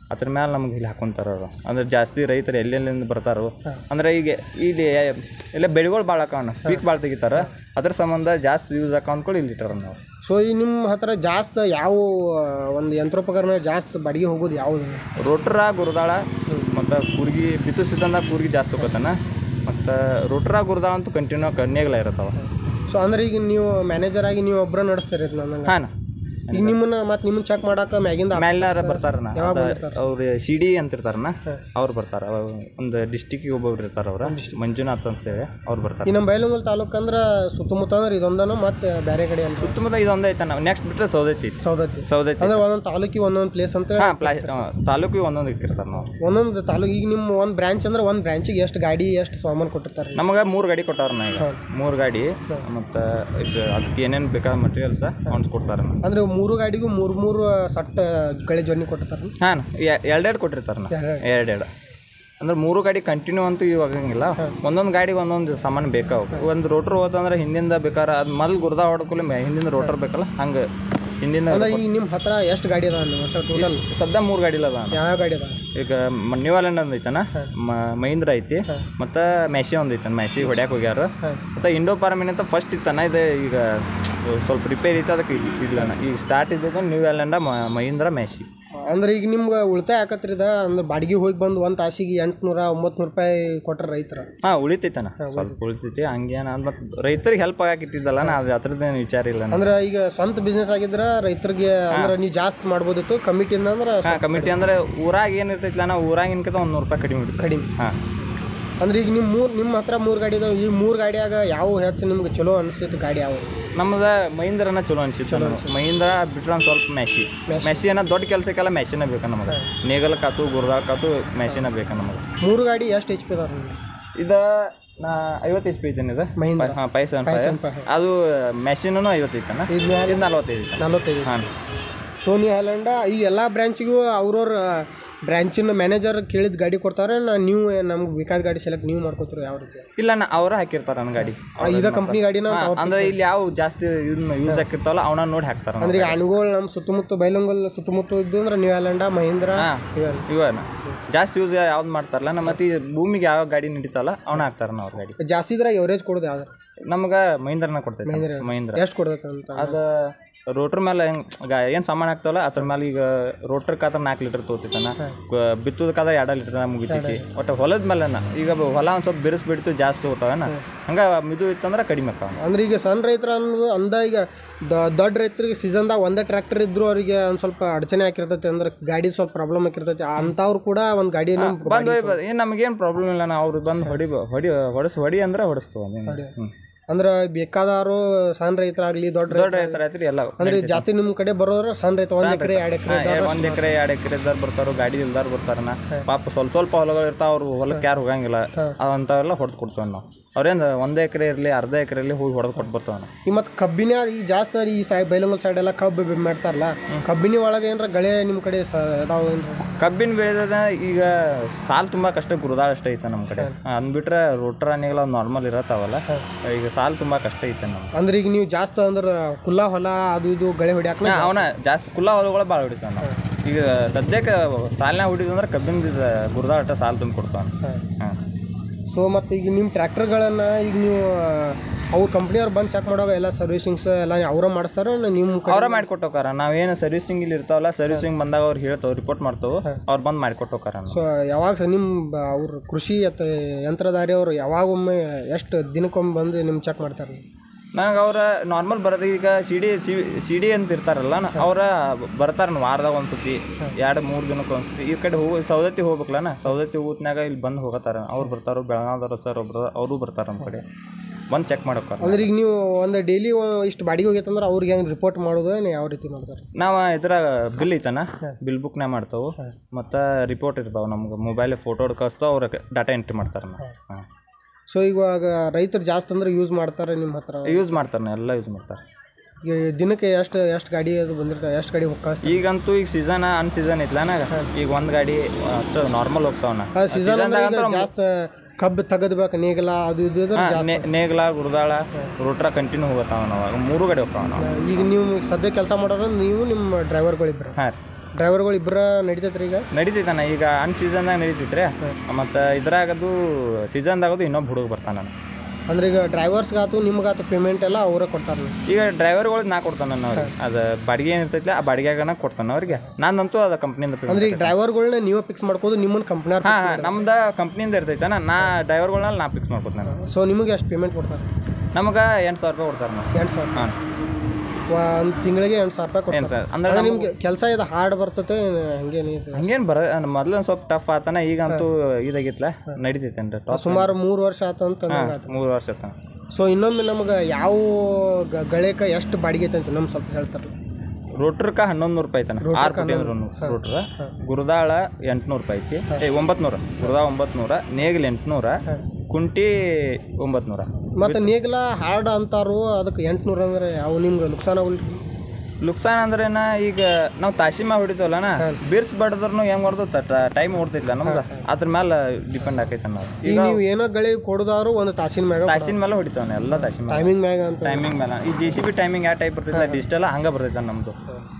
ಅದ್ರ ಮ್ಯಾಲೆ ನಮ್ಗೆ ಇಲ್ಲಿ ಹಾಕೊಂತಾರ ಅವರು ಅಂದ್ರೆ ಜಾಸ್ತಿ ರೈತರು ಎಲ್ಲೆಲ್ಲಿಂದ ಬರ್ತಾರೋ ಅಂದ್ರೆ ಈಗ ಇಲ್ಲಿ ಎಲ್ಲ ಬೆಳೆಗಳು ಭಾಳ ಹಾಕೋಣ ಪೀಕ್ ಭಾಳ ತೆಗಿತಾರ ಅದ್ರ ಸಂಬಂಧ ಜಾಸ್ತಿ ಯೂಸ್ ಹಾಕೋ ಅಂದ್ಕೊಂಡು ಇಲ್ಲಿ ಇಟ್ಟಾರ ನಾವು ಸೊ ಈ ನಿಮ್ಮ ಹತ್ರ ಜಾಸ್ತಿ ಯಾವ ಆ, ಒಂದು ಯಂತ್ರೋಪಕರಣ ಜಾಸ್ತಿ ಬಾಡಿಗೆ ಹೋಗೋದು ಯಾವುದು ರೋಟ್ರ ಗುರುದಾಳ ಮತ್ತು ಕೂರ್ಗಿ ಬಿತ್ತಿಸಿದಂದಾಗ ಕೂರ್ಗಿ ಜಾಸ್ತಿ ಹೋಗತ್ತಾನ ಮತ್ತು ರೋಟ್ರ ಗುರುದಾಳ ಅಂತೂ ಕಂಟಿನ್ಯೂ ಕನ್ಯಾಗಲ ಇರ್ತಾವ ಸೊ ಅಂದ್ರೆ ಈಗ ನೀವು ಮ್ಯಾನೇಜರ್ ಆಗಿ ನೀವು ಒಬ್ಬರ ನಡೆಸ್ತೀರಿ ನನಗೆ ಹಾಂ ಈಗ ನಿಮ್ಮನ್ನ ಮತ್ತೆ ನಿಮ್ಮನ್ನ ಚೆಕ್ ಮಾಡಕ್ಕೆ ಮ್ಯಾಗಿಂದ ಮ್ಯಾಲಿನಾರ ಬರ್ತಾರನ ಅವ್ರು ಸಿ ಡಿ ಅಂತ ಇರ್ತಾರನ ಅವ್ರು ಬರ್ತಾರ ಒಂದು ಡಿಸ್ಟಿಕ್ಕಿಗೆ ಒಬ್ಬೊಬ್ರು ಇರ್ತಾರ ಅವ್ರ ಮಂಜುನಾಥ್ ಅಂತ ಹೇಳಿ ಅವ್ರು ಬರ್ತಾರೆ ಈ ನಮ್ಮ ಬೈಲಂಗಲ್ ತಾಲೂಕು ಅಂದ್ರೆ ಸುತ್ತಮುತ್ತ ಅಂದ್ರೆ ಇದೊಂದನ ಮತ್ತೆ ಬೇರೆ ಕಡೆ ಅಂತ ಸುತ್ತಮುತ್ತ ಇದೊಂದು ಐತೆ ನಾವು ನೆಕ್ಸ್ಟ್ ಬಿಟ್ಟರೆ ಸೌದತ್ತಿ ಐತಿ ಸೌದತ್ತಿ ಸೌದತ್ತಿ ಅಂದ್ರೆ ಒಂದೊಂದು ತಾಲೂಕಿಗೆ ಒಂದೊಂದು ಪ್ಲೇಸ್ ಅಂತ ಹಾಂ ಪ್ಲಾ ತಾಲೂಕಿಗೆ ಒಂದೊಂದು ಇಕ್ಕಿರ್ತಾರೆ ನಾವು ಒಂದೊಂದು ತಾಲೂಕು ಈಗ ನಿಮ್ಮ ಒಂದು ಬ್ರಾಂಚ್ ಅಂದ್ರೆ ಒಂದು ಬ್ರಾಂಚಿಗೆ ಎಷ್ಟು ಗಾಡಿ ಎಷ್ಟು ಸಾಮಾನು ಕೊಟ್ಟಿರ್ತಾರೆ ನಮಗೆ ಮೂರು ಗಾಡಿ ಕೊಟ್ಟಾರ ಈಗ ಮೂರು ಗಾಡಿ ಮತ್ತು ಇದು ಅದಕ್ಕೆ ಏನೇನು ಬೇಕಾದ ಮಟೀರಿಯಲ್ಸ ಅವ್ನು ಕೊಡ್ತಾರ ಅಂದ್ರೆ ಮೂರು ಗಾಡಿಗೂ ಮೂರು ಮೂರು ಸಟ್ ಗಳೆ ಜೊನ್ನಿ ಕೊಟ್ಟಿರ್ತಾರೆ ಹಾಂ ಎರಡೆರಡು ಕೊಟ್ಟಿರ್ತಾರನ ಎರಡೆರಡು ಅಂದ್ರೆ ಮೂರು ಗಾಡಿ ಕಂಟಿನ್ಯೂ ಅಂತೂ ಇವಾಗ ಆಗಂಗಿಲ್ಲ ಒಂದೊಂದು ಗಾಡಿಗೆ ಒಂದೊಂದು ಸಾಮಾನು ಬೇಕಾವು ಒಂದು ರೋಟ್ರ್ ಹೋತಂದ್ರೆ ಹಿಂದಿಂದ ಬೇಕಾರೆ ಅದು ಮೊದಲು ಗುರ್ದ ಹೊಡ್ಕೊಳ್ಳಿ ಮೇ ಹಿಂದಿಂದ ರೋಟರ್ ಬೇಕಲ್ಲ ಹಂಗೆ ಹಿಂದಿಂದ ಅಂದ್ರೆ ಈಗ ನಿಮ್ಮ ಹತ್ರ ಎಷ್ಟು ಗಾಡಿ ಅದಾವ ನೀವು ಒಟ್ಟು ಟೋಟಲ್ ಸದ್ಯ ಮೂರು ಗಾಡಿ ಅದ ಯಾವ ಗಾಡಿ ಅದಾವ ಈಗ ನ್ಯೂಲ್ಯಾಂಡ್ ಒಂದು ಐತನ ಮ- ಮಹೀಂದ್ರ ಐತಿ ಮತ್ತು ಮೆಸಿ ಒಂದು ಐತನ ಮೆಸಿ ಹೊಡ್ಯಾಕೆ ಹೋಗ್ಯಾರ ಮತ್ತು ಇಂಡೋ ಪಾರ್ಮಿನ್ ಅಂತ ಫಸ್ಟ್ ಇತ್ತನ ಇದು ಈಗ ಸ್ವಲ್ಪ ರಿಪೇರ್ ಐತೆ ಅದಕ್ಕೆ ಇಲ್ಲನ ಈಗ ಸ್ಟಾರ್ಟ್ ಇದ್ದದ್ದು ನ್ಯೂಲ್ಯಾಂಡ ಮಹೀಂದ್ರ ಮೆಸಿ ಅಂದ್ರೆ ಈಗ ನಿಮ್ಗೆ ಉಳಿತಾಯ ಆಕತ್ರಿ ಇದ ಅಂದ್ರೆ ಬಾಡಿಗೆ ಹೋಗಿ ಬಂದು ಒಂದು ತಾಸಿಗೆ ಎಂಟುನೂರ ಒಂಬತ್ತು ರೂಪಾಯಿ ಕೊಟ್ರೆ ರೈತರ ಹಾಂ ಉಳಿತೈತನ ಸ್ವಲ್ಪ ಉಳಿತೈತಿ ಹಂಗೇನ ಮತ್ತು ರೈತರಿಗೆ ಹೆಲ್ಪ್ ಆಗಕ್ಕೆ ಇಟ್ಟಿದ್ದಲ್ಲ ನಾ ಅದು ಅದ್ರದ್ದೇನು ವಿಚಾರ ಇಲ್ಲ ಅಂದ್ರೆ ಈಗ ಸ್ವಂತ ಬಿಸ್ನೆಸ್ ಆಗಿದ್ರೆ ರೈತರಿಗೆ ಅಂದ್ರೆ ನೀವು ಜಾಸ್ತಿ ಮಾಡ್ಬೋದಿತ್ತು ಕಮಿಟಿಯಿಂದ ಅಂದ್ರೆ ಹಾಂ ಕಮಿಟಿ ಅಂದ್ರೆ ಊರಾಗ ಏನು ಇರ್ತೈತಿಲ್ಲ ನಾವು ಊರಾಗಿನ್ಕಿಂತ ಒಂದು ನೂರು ರೂಪಾಯಿ ಕಡಿಮೆ ಇಡ್ತೀವಿ ಕಡಿಮೆ ಹಾಂ ಅಂದ್ರೆ ಈಗ ನಿಮ್ಮ ಮೂರು ನಿಮ್ಮ ಹತ್ರ ಮೂರು ಗಾಡಿ ಇದಾವೆ ಈ ಮೂರು ಗಾಡಿಯಾಗ ಯಾವ ಹೆಚ್ಚು ನಿಮ್ಗೆ ಚಲೋ ಅನಿಸಿತ್ತು ಗಾಡಿ ಯಾವ ನಮ್ದು ಮಹೀಂದ್ರನ ಚಲೋ ಅನ್ಸಿತ್ತು ನಮ್ಗೆ. ಮಹೀಂದ್ರ ಬಿಟ್ರೆ ಒಂದು ಸ್ವಲ್ಪ ಮೆಸಿ ಮೆಸಿ ಏನೋ ದೊಡ್ಡ ಕೆಲಸಕ್ಕೆಲ್ಲ ಮೆಸಿನ ಬೇಕು ನಮಗೆ ನೇಗಲ್ ಕಾತು ಗುರ್ದಾಳ್ ಕಾತು ಮೆಸಿನ ಬೇಕು ನಮಗೆ ಮೂರು ಗಾಡಿ ಎಷ್ಟು ಎಚ್ ಪಿ ಅದಾವ ನಿಮ್ಗೆ ಇದು ನಾ ಐವತ್ತು ಎಚ್ ಪಿ ಐತೇನೆ ಇದು ಮಹೀಂದ್ರ ಹಾಂ ಪೈ ಸೆವೆನ್ ಫೈವ್ ಅದು ಮೆಷಿನೂ ಐವತ್ತು ಐತನ ಇದು ಮ್ಯಾಲೆ ಇದು ನಲ್ವತ್ತೈದು ಐತನ ನಲ್ವತ್ತೈದು ಹಾಂ ಸೋನಿ ಹೈಲ್ಯಾಂಡ ಈ ಎಲ್ಲ ಬ್ರ್ಯಾಂಚಿಗೂ ಅವ್ರವ್ರ ಬ್ರ್ಯಾಂಚಿನ ಮ್ಯಾನೇಜರ್ ಕೇಳಿದ ಗಾಡಿ ಕೊಡ್ತಾರೆ ನಾ ನೀವು ನಮ್ಗೆ ಬೇಕಾದ ಗಾಡಿ ಸೆಲೆಕ್ಟ್ ನೀವು ಮಾಡ್ಕೋತೀರಿ ಯಾವ ರೀತಿ ಇಲ್ಲ ನಾ ಅವ್ರ ಹಾಕಿರ್ತಾರ ನನ್ನ ಗಾಡಿ ಆ, ಇದ ಕಂಪ್ನಿ ಗಾಡಿನ ಹಾ, ಅಂದ್ರೆ ಇಲ್ಲಿ ಯಾವ ಜಾಸ್ತಿ ಯೂಸ್ ಆಗ್ತಿರ್ತಾವಲ್ಲ ಅವನ ನೋಡಿ ಹಾಕ್ತಾರ ಅಂದ್ರೆ ಈಗ ಅನುಗೋಳು ನಮ್ಮ ಸುತ್ತಮುತ್ತ ಬೈಲಂಗಲ್ ಸುತ್ತಮುತ್ತ ಇದ್ದು ಅಂದ್ರೆ ನ್ಯೂ ಹೈಲ್ಯಾಂಡ ಮಹೀಂದ್ರ ಹಾ ಇವೆಲ್ಲ ಇವನ ಜಾಸ್ತಿ ಯೂಸ್ ಯಾವ್ದು ಮಾಡ್ತಾರಲ್ಲ ನಮ್ಮ ಮತ್ತೆ ಈ ಭೂಮಿಗೆ ಯಾವ ಗಾಡಿ ನಡೀತಾವಲ್ಲ ಅವನ ಹಾಕ್ತಾರ ಅವ್ರ ಗಾಡಿ ಜಾಸ್ತಿ ಇದ್ರಾಗ ಎವರೇಜ್ ಕೊಡೋದು ಯಾವ್ದು ನಮ್ಗೆ ಮಹೀಂದ್ರನ ಕೊಡ್ತೈತೆ ಮಹೀಂದ್ರ ಎಷ್ಟು ಕೊಡ್ಬೇಕು ಅಂತ ಅದು ರೋಟ್ರ್ ಮೇಲೆ ಹೆಂಗೆ ಏನು ಸಾಮಾನು ಆಗ್ತಾವಲ್ಲ ಅದ್ರ ಮೇಲೆ ಈಗ ರೋಟ್ರ್ ಕಾದ್ರ ನಾಲ್ಕು ಲೀಟರ್ ತೊಗೊತೈತನ ಬಿತ್ತುದಕ್ಕಾದ್ರೆ ಎರಡು ಲೀಟರ್ ಮುಗಿತೈತಿ ಒಟ್ಟು ಹೊಲದ ಮೇಲೆ ಈಗ ಹೊಲ ಒಂದು ಸ್ವಲ್ಪ ಬಿರುಸ್ ಬಿಡ್ತು ಜಾಸ್ತಿ ಹೋಗ್ತಾವನ ಹಂಗೆ ಮಿದು ಇತ್ತಂದ್ರೆ ಕಡಿಮೆ ಆಕಾವ ಅಂದ್ರೆ ಈಗ ಸಣ್ಣ ರೈತರ ಅನ್ನೋದು ಅಂದ ಈಗ ದ- ದೊಡ್ಡ ರೈತರಿಗೆ ಸೀಸನ್ದಾಗ ಒಂದೇ ಟ್ರ್ಯಾಕ್ಟರ್ ಇದ್ರು ಅವರಿಗೆ ಒಂದು ಸ್ವಲ್ಪ ಅಡಚಣೆ ಆಗಿರ್ತೈತಿ ಅಂದ್ರೆ ಗಾಡಿ ಸ್ವಲ್ಪ ಪ್ರಾಬ್ಲಮ್ ಆಗಿರ್ತೈತಿ ಅಂಥವ್ರು ಕೂಡ ಒಂದು ಗಾಡಿ ಬಂದು ಏನು ನಮಗೇನು ಪ್ರಾಬ್ಲಮ್ ಇಲ್ಲ ನಾವು ಅವ್ರು ಬಂದು ಹೊಡಿ ಹೊಡಿ ಹೊಡಸ್ ಹೊಡಿ ಅಂದ್ರೆ ಹೊಡಿಸ್ತೀವಿ ಹ್ಞೂ ಅಂದ್ರೆ ಬೇಕಾದವರು ಸಣ್ಣ ರೈತರಾಗ್ಲಿ ದೊಡ್ಡ ರೈತ ದೊಡ್ಡ ರೈತರ ಐತ್ರಿ ಎಲ್ಲ ಅಂದ್ರೆ ಜಾಸ್ತಿ ನಿಮ್ಮ ಕಡೆ ಬರೋದ್ರ ಸಣ್ಣ ರೈತ ಒಂದ್ ಎಕರೆ ಎರಡು ಎಕರೆ ಒಂದು ಎಕರೆ ಎರಡು ಎಕರೆ ಇದ್ದಾರ ಬರ್ತಾರೋ ಗಾಡಿ ಇಲ್ದಾರ ಬರ್ತಾರನ ಪಾಪ ಸ್ವಲ್ಪ ಸ್ವಲ್ಪ ಹೊಲಗಳು ಇರ್ತಾವ ಅವ್ರು ಹೊಲಕ್ಕೆ ಯಾರು ಹೋಗಂಗಿಲ್ಲ ಅವಂಥವೆಲ್ಲ ಹೊಡೆದು ಕೊಡ್ತೇವೆ ನಾವು ಅವ್ರೇನು ಒಂದು ಎಕರೆ ಇರಲಿ ಅರ್ಧ ಎಕರೆ ಇರಲಿ ಹೋಗಿ ಹೊಡೆದು ಕೊಟ್ಟು ಬರ್ತಾವ ನಾವು ಈ ಮತ್ತೆ ಕಬ್ಬಿನ ಈ ಜಾಸ್ತಿ ಈ ಸೈ ಬೈಲಂಗಲ್ ಸೈಡ್ ಎಲ್ಲ ಕಬ್ಬು ಬೆ- ಮಾಡ್ತಾರಲ್ಲ ಕಬ್ಬಿನ ಒಳಗೆ ಏನಾರ ಗಳೆ ನಿಮ್ಮ ಕಡೆ ಸ ಅದಾವ ಏನ್ರ ಕಬ್ಬಿನ ಬೆಳೆದ ಈಗ ಸಾಲ್ ತುಂಬಾ ಕಷ್ಟ ಗುರುದಾಳ ಅಷ್ಟ ಐತೆ ನಮ್ಮ ಕಡೆ ಅಂದ್ಬಿಟ್ರೆ ರೋಟ್ರ ಅನ್ನಿಗೆಲ್ಲ ನಾರ್ಮಲ್ ಇರತ್ತಾವಲ್ಲ ಈಗ ಸಾಲ್ ತುಂಬಾ ಕಷ್ಟ ಐತೆ ನಮ್ಗೆ ಅಂದ್ರೆ ಈಗ ನೀವು ಜಾಸ್ತಿ ಅಂದ್ರೆ ಕುಲ್ಲ ಹೊಲ ಅದು ಇದು ಗಳೆ ಹೊಡ್ಯಾಕ ಅವನ ಜಾಸ್ತಿ ಕುಲ್ಲ ಹೊಲಗಳು ಭಾಳ ಹೊಡಿತಾವ ನಾವು ಈಗ ಸದ್ಯಕ್ಕೆ ಸಾಲಿನ ಹೊಡಿದಂದ್ರೆ ಕಬ್ಬಿನ ಗುರುದಾಳ ಅಷ್ಟ ಸಾಲ್ ತುಂಬಿ ಕೊಡ್ತಾವ ಹಾಂ ಸೊ ಮತ್ತು ಈಗ ನಿಮ್ಮ ಟ್ರ್ಯಾಕ್ಟರ್ಗಳನ್ನು ಈಗ ನೀವು ಅವ್ರ ಕಂಪ್ನಿಯವ್ರು ಬಂದು ಚೆಕ್ ಮಾಡುವಾಗ ಎಲ್ಲ ಸರ್ವಿಸಿಂಗ್ಸ್ ಎಲ್ಲ ಅವರ ಮಾಡಿಸ್ತಾರ ನಿಮ್ಮ ಕಡೆ ಅವರ ಮಾಡಿಕೊಟ್ಟು ಹೋಕಾರ ನಾವೇನು ಸರ್ವಿಸಿಂಗ್ ಇಲ್ಲಿ ಇರ್ತಾವಲ್ಲ ಸರ್ವಿಸಿಂಗ್ ಬಂದಾಗ ಅವ್ರು ಹೇಳ್ತಾವ ರಿಪೋರ್ಟ್ ಮಾಡ್ತಾವ ಅವ್ರು ಬಂದು ಮಾಡಿಕೊಟ್ಟು ಹೋಕಾರ ಸೊ ಯಾವಾಗ ನಿಮ್ಮ ಅವ್ರ ಕೃಷಿ ಅಥವಾ ಯಂತ್ರಧಾರಿ ಅವರು ಯಾವಾಗ ಒಮ್ಮೆ ಎಷ್ಟು ದಿನಕ್ಕೊಮ್ಮೆ ಬಂದು ನಿಮ್ಮ ಚೆಕ್ ಮಾಡ್ತಾರೆ ನಂಗೆ ಅವ್ರ ನಾರ್ಮಲ್ ಬರೋದು ಈಗ ಸಿ ಡಿ ಸಿ ಡಿ ಅಂತ ಇರ್ತಾರಲ್ಲ ಅವ್ರ ಬರ್ತಾರ ವಾರದಾಗ ಒಂದ್ಸತಿ ಎರಡು ಮೂರು ದಿನಕ್ಕೆ ಒಂದ್ಸತಿ ಈ ಕಡೆ ಹೋಗಿ ಸೌದತ್ತಿ ಹೋಗ್ಬೇಕಲ್ಲ ಸೌದತ್ತಿ ಹೋಗುತ್ನಾಗ ಇಲ್ಲಿ ಬಂದು ಹೋಗತ್ತಾರ ಅವ್ರು ಬರ್ತಾರೋ ಬೆಳಗಾವ್ದವ್ರ ಸರ್ ಒಬ್ರು ಅವರು ಬರ್ತಾರ ನಮ್ಮ ಕಡೆ ಬಂದು ಚೆಕ್ ಮಾಡೋಕ್ಕಾರ ಅಂದ್ರೆ ಈಗ ನೀವು ಒಂದು ಡೈಲಿ ಇಷ್ಟು ಬಾಡಿಗೆ ಹೋಗೈತಂದ್ರೆ ಅವ್ರಿಗೆ ಹೆಂಗೆ ರಿಪೋರ್ಟ್ ಮಾಡೋದು ಏನು ಯಾವ ರೀತಿ ಮಾಡ್ತಾರೆ ನಾವು ಇದ್ರಾಗ ಬಿಲ್ ಐತನ ಬಿಲ್ ಬುಕ್ನ ಮಾಡ್ತಾವು ಮತ್ತು ರಿಪೋರ್ಟ್ ಇರ್ತಾವೆ ನಮ್ಗೆ ಮೊಬೈಲ್ ಫೋಟೋ ಕಳಿಸ್ತಾವ ಅವ್ರ ಡಾಟಾ ಎಂಟ್ರಿ ಮಾಡ್ತಾರೆ ಹಾಂ ಸೊ ಇವಾಗ ರೈತರು ಜಾಸ್ತಿ ಅಂದ್ರೆ ಯೂಸ್ ಮಾಡ್ತಾರೆ ನಿಮ್ಮ ಹತ್ರ ಯೂಸ್ ಮಾಡ್ತಾರೆ ಎಲ್ಲ ಯೂಸ್ ಮಾಡ್ತಾರೆ ಈಗ ದಿನಕ್ಕೆ ಎಷ್ಟು ಎಷ್ಟು ಗಾಡಿ ಅದು ಬಂದಿರ್ತಾರೆ ಎಷ್ಟು ಗಾಡಿ ಹೋಗಿ ಈಗಂತೂ ಈಗ ಸೀಸನ್ ಅನ್ ಸೀಸನ್ ಐತ್ಲನ ಈಗ ಒಂದು ಗಾಡಿ ಅಷ್ಟು ನಾರ್ಮಲ್ ಹೋಗ್ತಾವನ ಸೀಸನ್ ಅಂದ್ರೆ ಜಾಸ್ತಿ ಕಬ್ಬು ತೆಗದ್ಬೇಕು ನೇಗಲ ಅದು ಇದು ಇದ್ರೆ ಜಾಸ್ತಿ ನೇಗ್ಲ ಗುರುದಾಳ ರೋಟ್ರ ಕಂಟಿನ್ಯೂ ಹೋಗತ್ತಾವ ನಾವು ಮೂರು ಗಾಡಿ ಹೋಗ್ತಾವ ನಾವು ಈಗ ನೀವು ಸದ್ಯ ಕೆಲಸ ಮಾಡೋರು ನೀವು ನಿಮ್ಮ ಡ್ರೈವರ್ಗಳಿಬ್ರು ಹಾಂ ರೀ ಡ್ರೈವರ್ಗಳು ಇಬ್ಬರ ನಡಿತೈತ್ರಿ ಈಗ ನಡೀತೈತಣ್ಣ ಈಗ ಅನ್ ಸೀಸನ್ದಾಗ ನಡೀತೈತ್ರಿ ಮತ್ತು ಇದ್ರಾಗದು ಸೀಸನ್ದಾಗದು ಇನ್ನೊಬ್ಬ ಹುಡುಗ ಬರ್ತಾನ ಅಂದ್ರೆ ಈಗ ಡ್ರೈವರ್ಸ್ಗಾತು ನಿಮ್ಗಾತು ಪೇಮೆಂಟ್ ಎಲ್ಲ ಅವರೇ ಕೊಡ್ತಾರೆ ಈಗ ಡ್ರೈವರ್ಗಳು ನಾ ಕೊಡ್ತಾನೆ ಅವ್ರಿಗೆ ಅದು ಬಾಡಿಗೆ ಏನಿರ್ತೈತಿ ಆ ಬಾಡಿಗೆಗನ ಕೊಡ್ತಾನೆ ಅವ್ರಿಗೆ ನಾನಂತೂ ಅದು ಕಂಪ್ನಿಯಿಂದ ಅಂದ್ರೆ ಈಗ ಡ್ರೈವರ್ಗಳನ್ನ ನೀವೇ ಫಿಕ್ಸ್ ಮಾಡ್ಕೋದು ನಿಮ್ಮನ್ನ ಕಂಪ್ನಿಯವ್ರು ಹಾಂ ಹಾಂ ನಮ್ದು ಕಂಪ್ನಿಯಿಂದ ಇರ್ತೈತಣ್ಣ ನಾ ಡ್ರೈವರ್ಗಳನ್ನ ನಾ ಫಿಕ್ಸ್ ಮಾಡ್ಕೊತಾನೆ ಸೊ ನಿಮಗೆ ಎಷ್ಟು ಪೇಮೆಂಟ್ ಕೊಡ್ತಾರೆ ನಮಗೆ ಎಂಟು ಸಾವಿರ ರೂಪಾಯಿ ಕೊಡ್ತಾರೆ ನಾವು ಎಂಟು ಸಾವಿರ ಹಾಂ ಒಂದು ತಿಂಗಳಿಗೆ ಎಂಟು ಸಾವಿರ ರೂಪಾಯಿ ಏನು ಕೊಡ್ತಾರೆ ಸರ್ ಅಂದ್ರೆ ಅಂದ್ರೆ ನಿಮ್ಗೆ ಕೆಲಸ ಇದು ಹಾರ್ಡ್ ಬರ್ತತೆ ಹಂಗೇನು ಇದು ಹಂಗೇನು ಬರ ಮೊದಲು ಒಂದು ಸ್ವಲ್ಪ ಟಫ್ ಆತನ ಈಗಂತೂ ಇದಾಗಿತ್ಲ ನಡೀತೈತೇನ್ರಿ ಟಾಪ್ ಸುಮಾರು ಮೂರು ವರ್ಷ ಆತು ಅಂತ ಹಾಂ ಮೂರು ವರ್ಷ ಆತ ಸೊ ಇನ್ನೊಮ್ಮೆ ನಮ್ಗೆ ಯಾವ ಗ- ಗಳೇಕ ಎಷ್ಟು ಬಾಡಿಗೆ ಐತೆ ಅಂತ ನಮ್ಗೆ ಸ್ವಲ್ಪ ಹೇಳ್ತಾರಲ್ಲ ರೋಟ್ರಕ್ಕ ಹನ್ನೊಂದು ನೂರು ರೂಪಾಯಿ ಐತನ ಆರು ಕೋಟಿ ಅಂದ್ರೆ ರೋಟ್ರ ಗುರುದಾಳ ಎಂಟ್ನೂರು ರೂಪಾಯಿ ಐತಿ ಏ ಒಂಬತ್ತು ನೂರ ಗುರುದಾಳ ಒಂಬತ್ತು ನೂರ ನೇಗಿಲ್ ಎಂಟುನೂರ ಕುಂಟಿ ಒಂಬತ್ತು ನೂರ ಮತ್ತು ನೇಗ್ಲ ಹಾರ್ಡ್ ಅಂತಾರು ಅದಕ್ಕೆ ಎಂಟ್ನೂರು ಅಂದ್ರೆ ಯಾವ ನಿಮ್ಗೆ ನುಕ್ಸಾನ ಆಗಲ್ರಿ ಲುಕ್ಸಾನ್ ಅಂದ್ರೇನ ಈಗ ನಾವು ತಾಸಿಮಾ ಹೊಡಿತೇವಲ್ಲನ ಬಿರ್ಸ್ ಬಡದ್ರೂ ಹೆಂಗ್ ಮಾಡ್ದು ಟೈಮ್ ಓಡ್ತೈತಿಲ್ಲ ನಮ್ದು ಅದ್ರ ಮೇಲೆ ಡಿಪೆಂಡ್ ಆಕೈತೆ ನಾವು ಈಗ ನೀವು ಏನೋ ಗಳಿ ಕೊಡೋದಾರು ಒಂದು ತಾಸಿನ ಮ್ಯಾಗ ತಾಸಿನ ಮೇಲೆ ಹೊಡಿತಾವನೆ ಎಲ್ಲ ತಾಸಿನ ಮೇಲೆ ಟೈಮಿಂಗ್ ಮ್ಯಾಗ ಅಂತ ಟೈಮಿಂಗ್ ಮೇಲೆ ಈ ಜೆ ಸಿ ಬಿ ಟೈಮಿಂಗ್ ಯಾವ ಟೈಪ್ ಬರ್ತೈತೆ ಡಿಜಿಟಲ್ ಹಂಗೆ ಬರ್ತೈತೆ ನಮ್ಮದು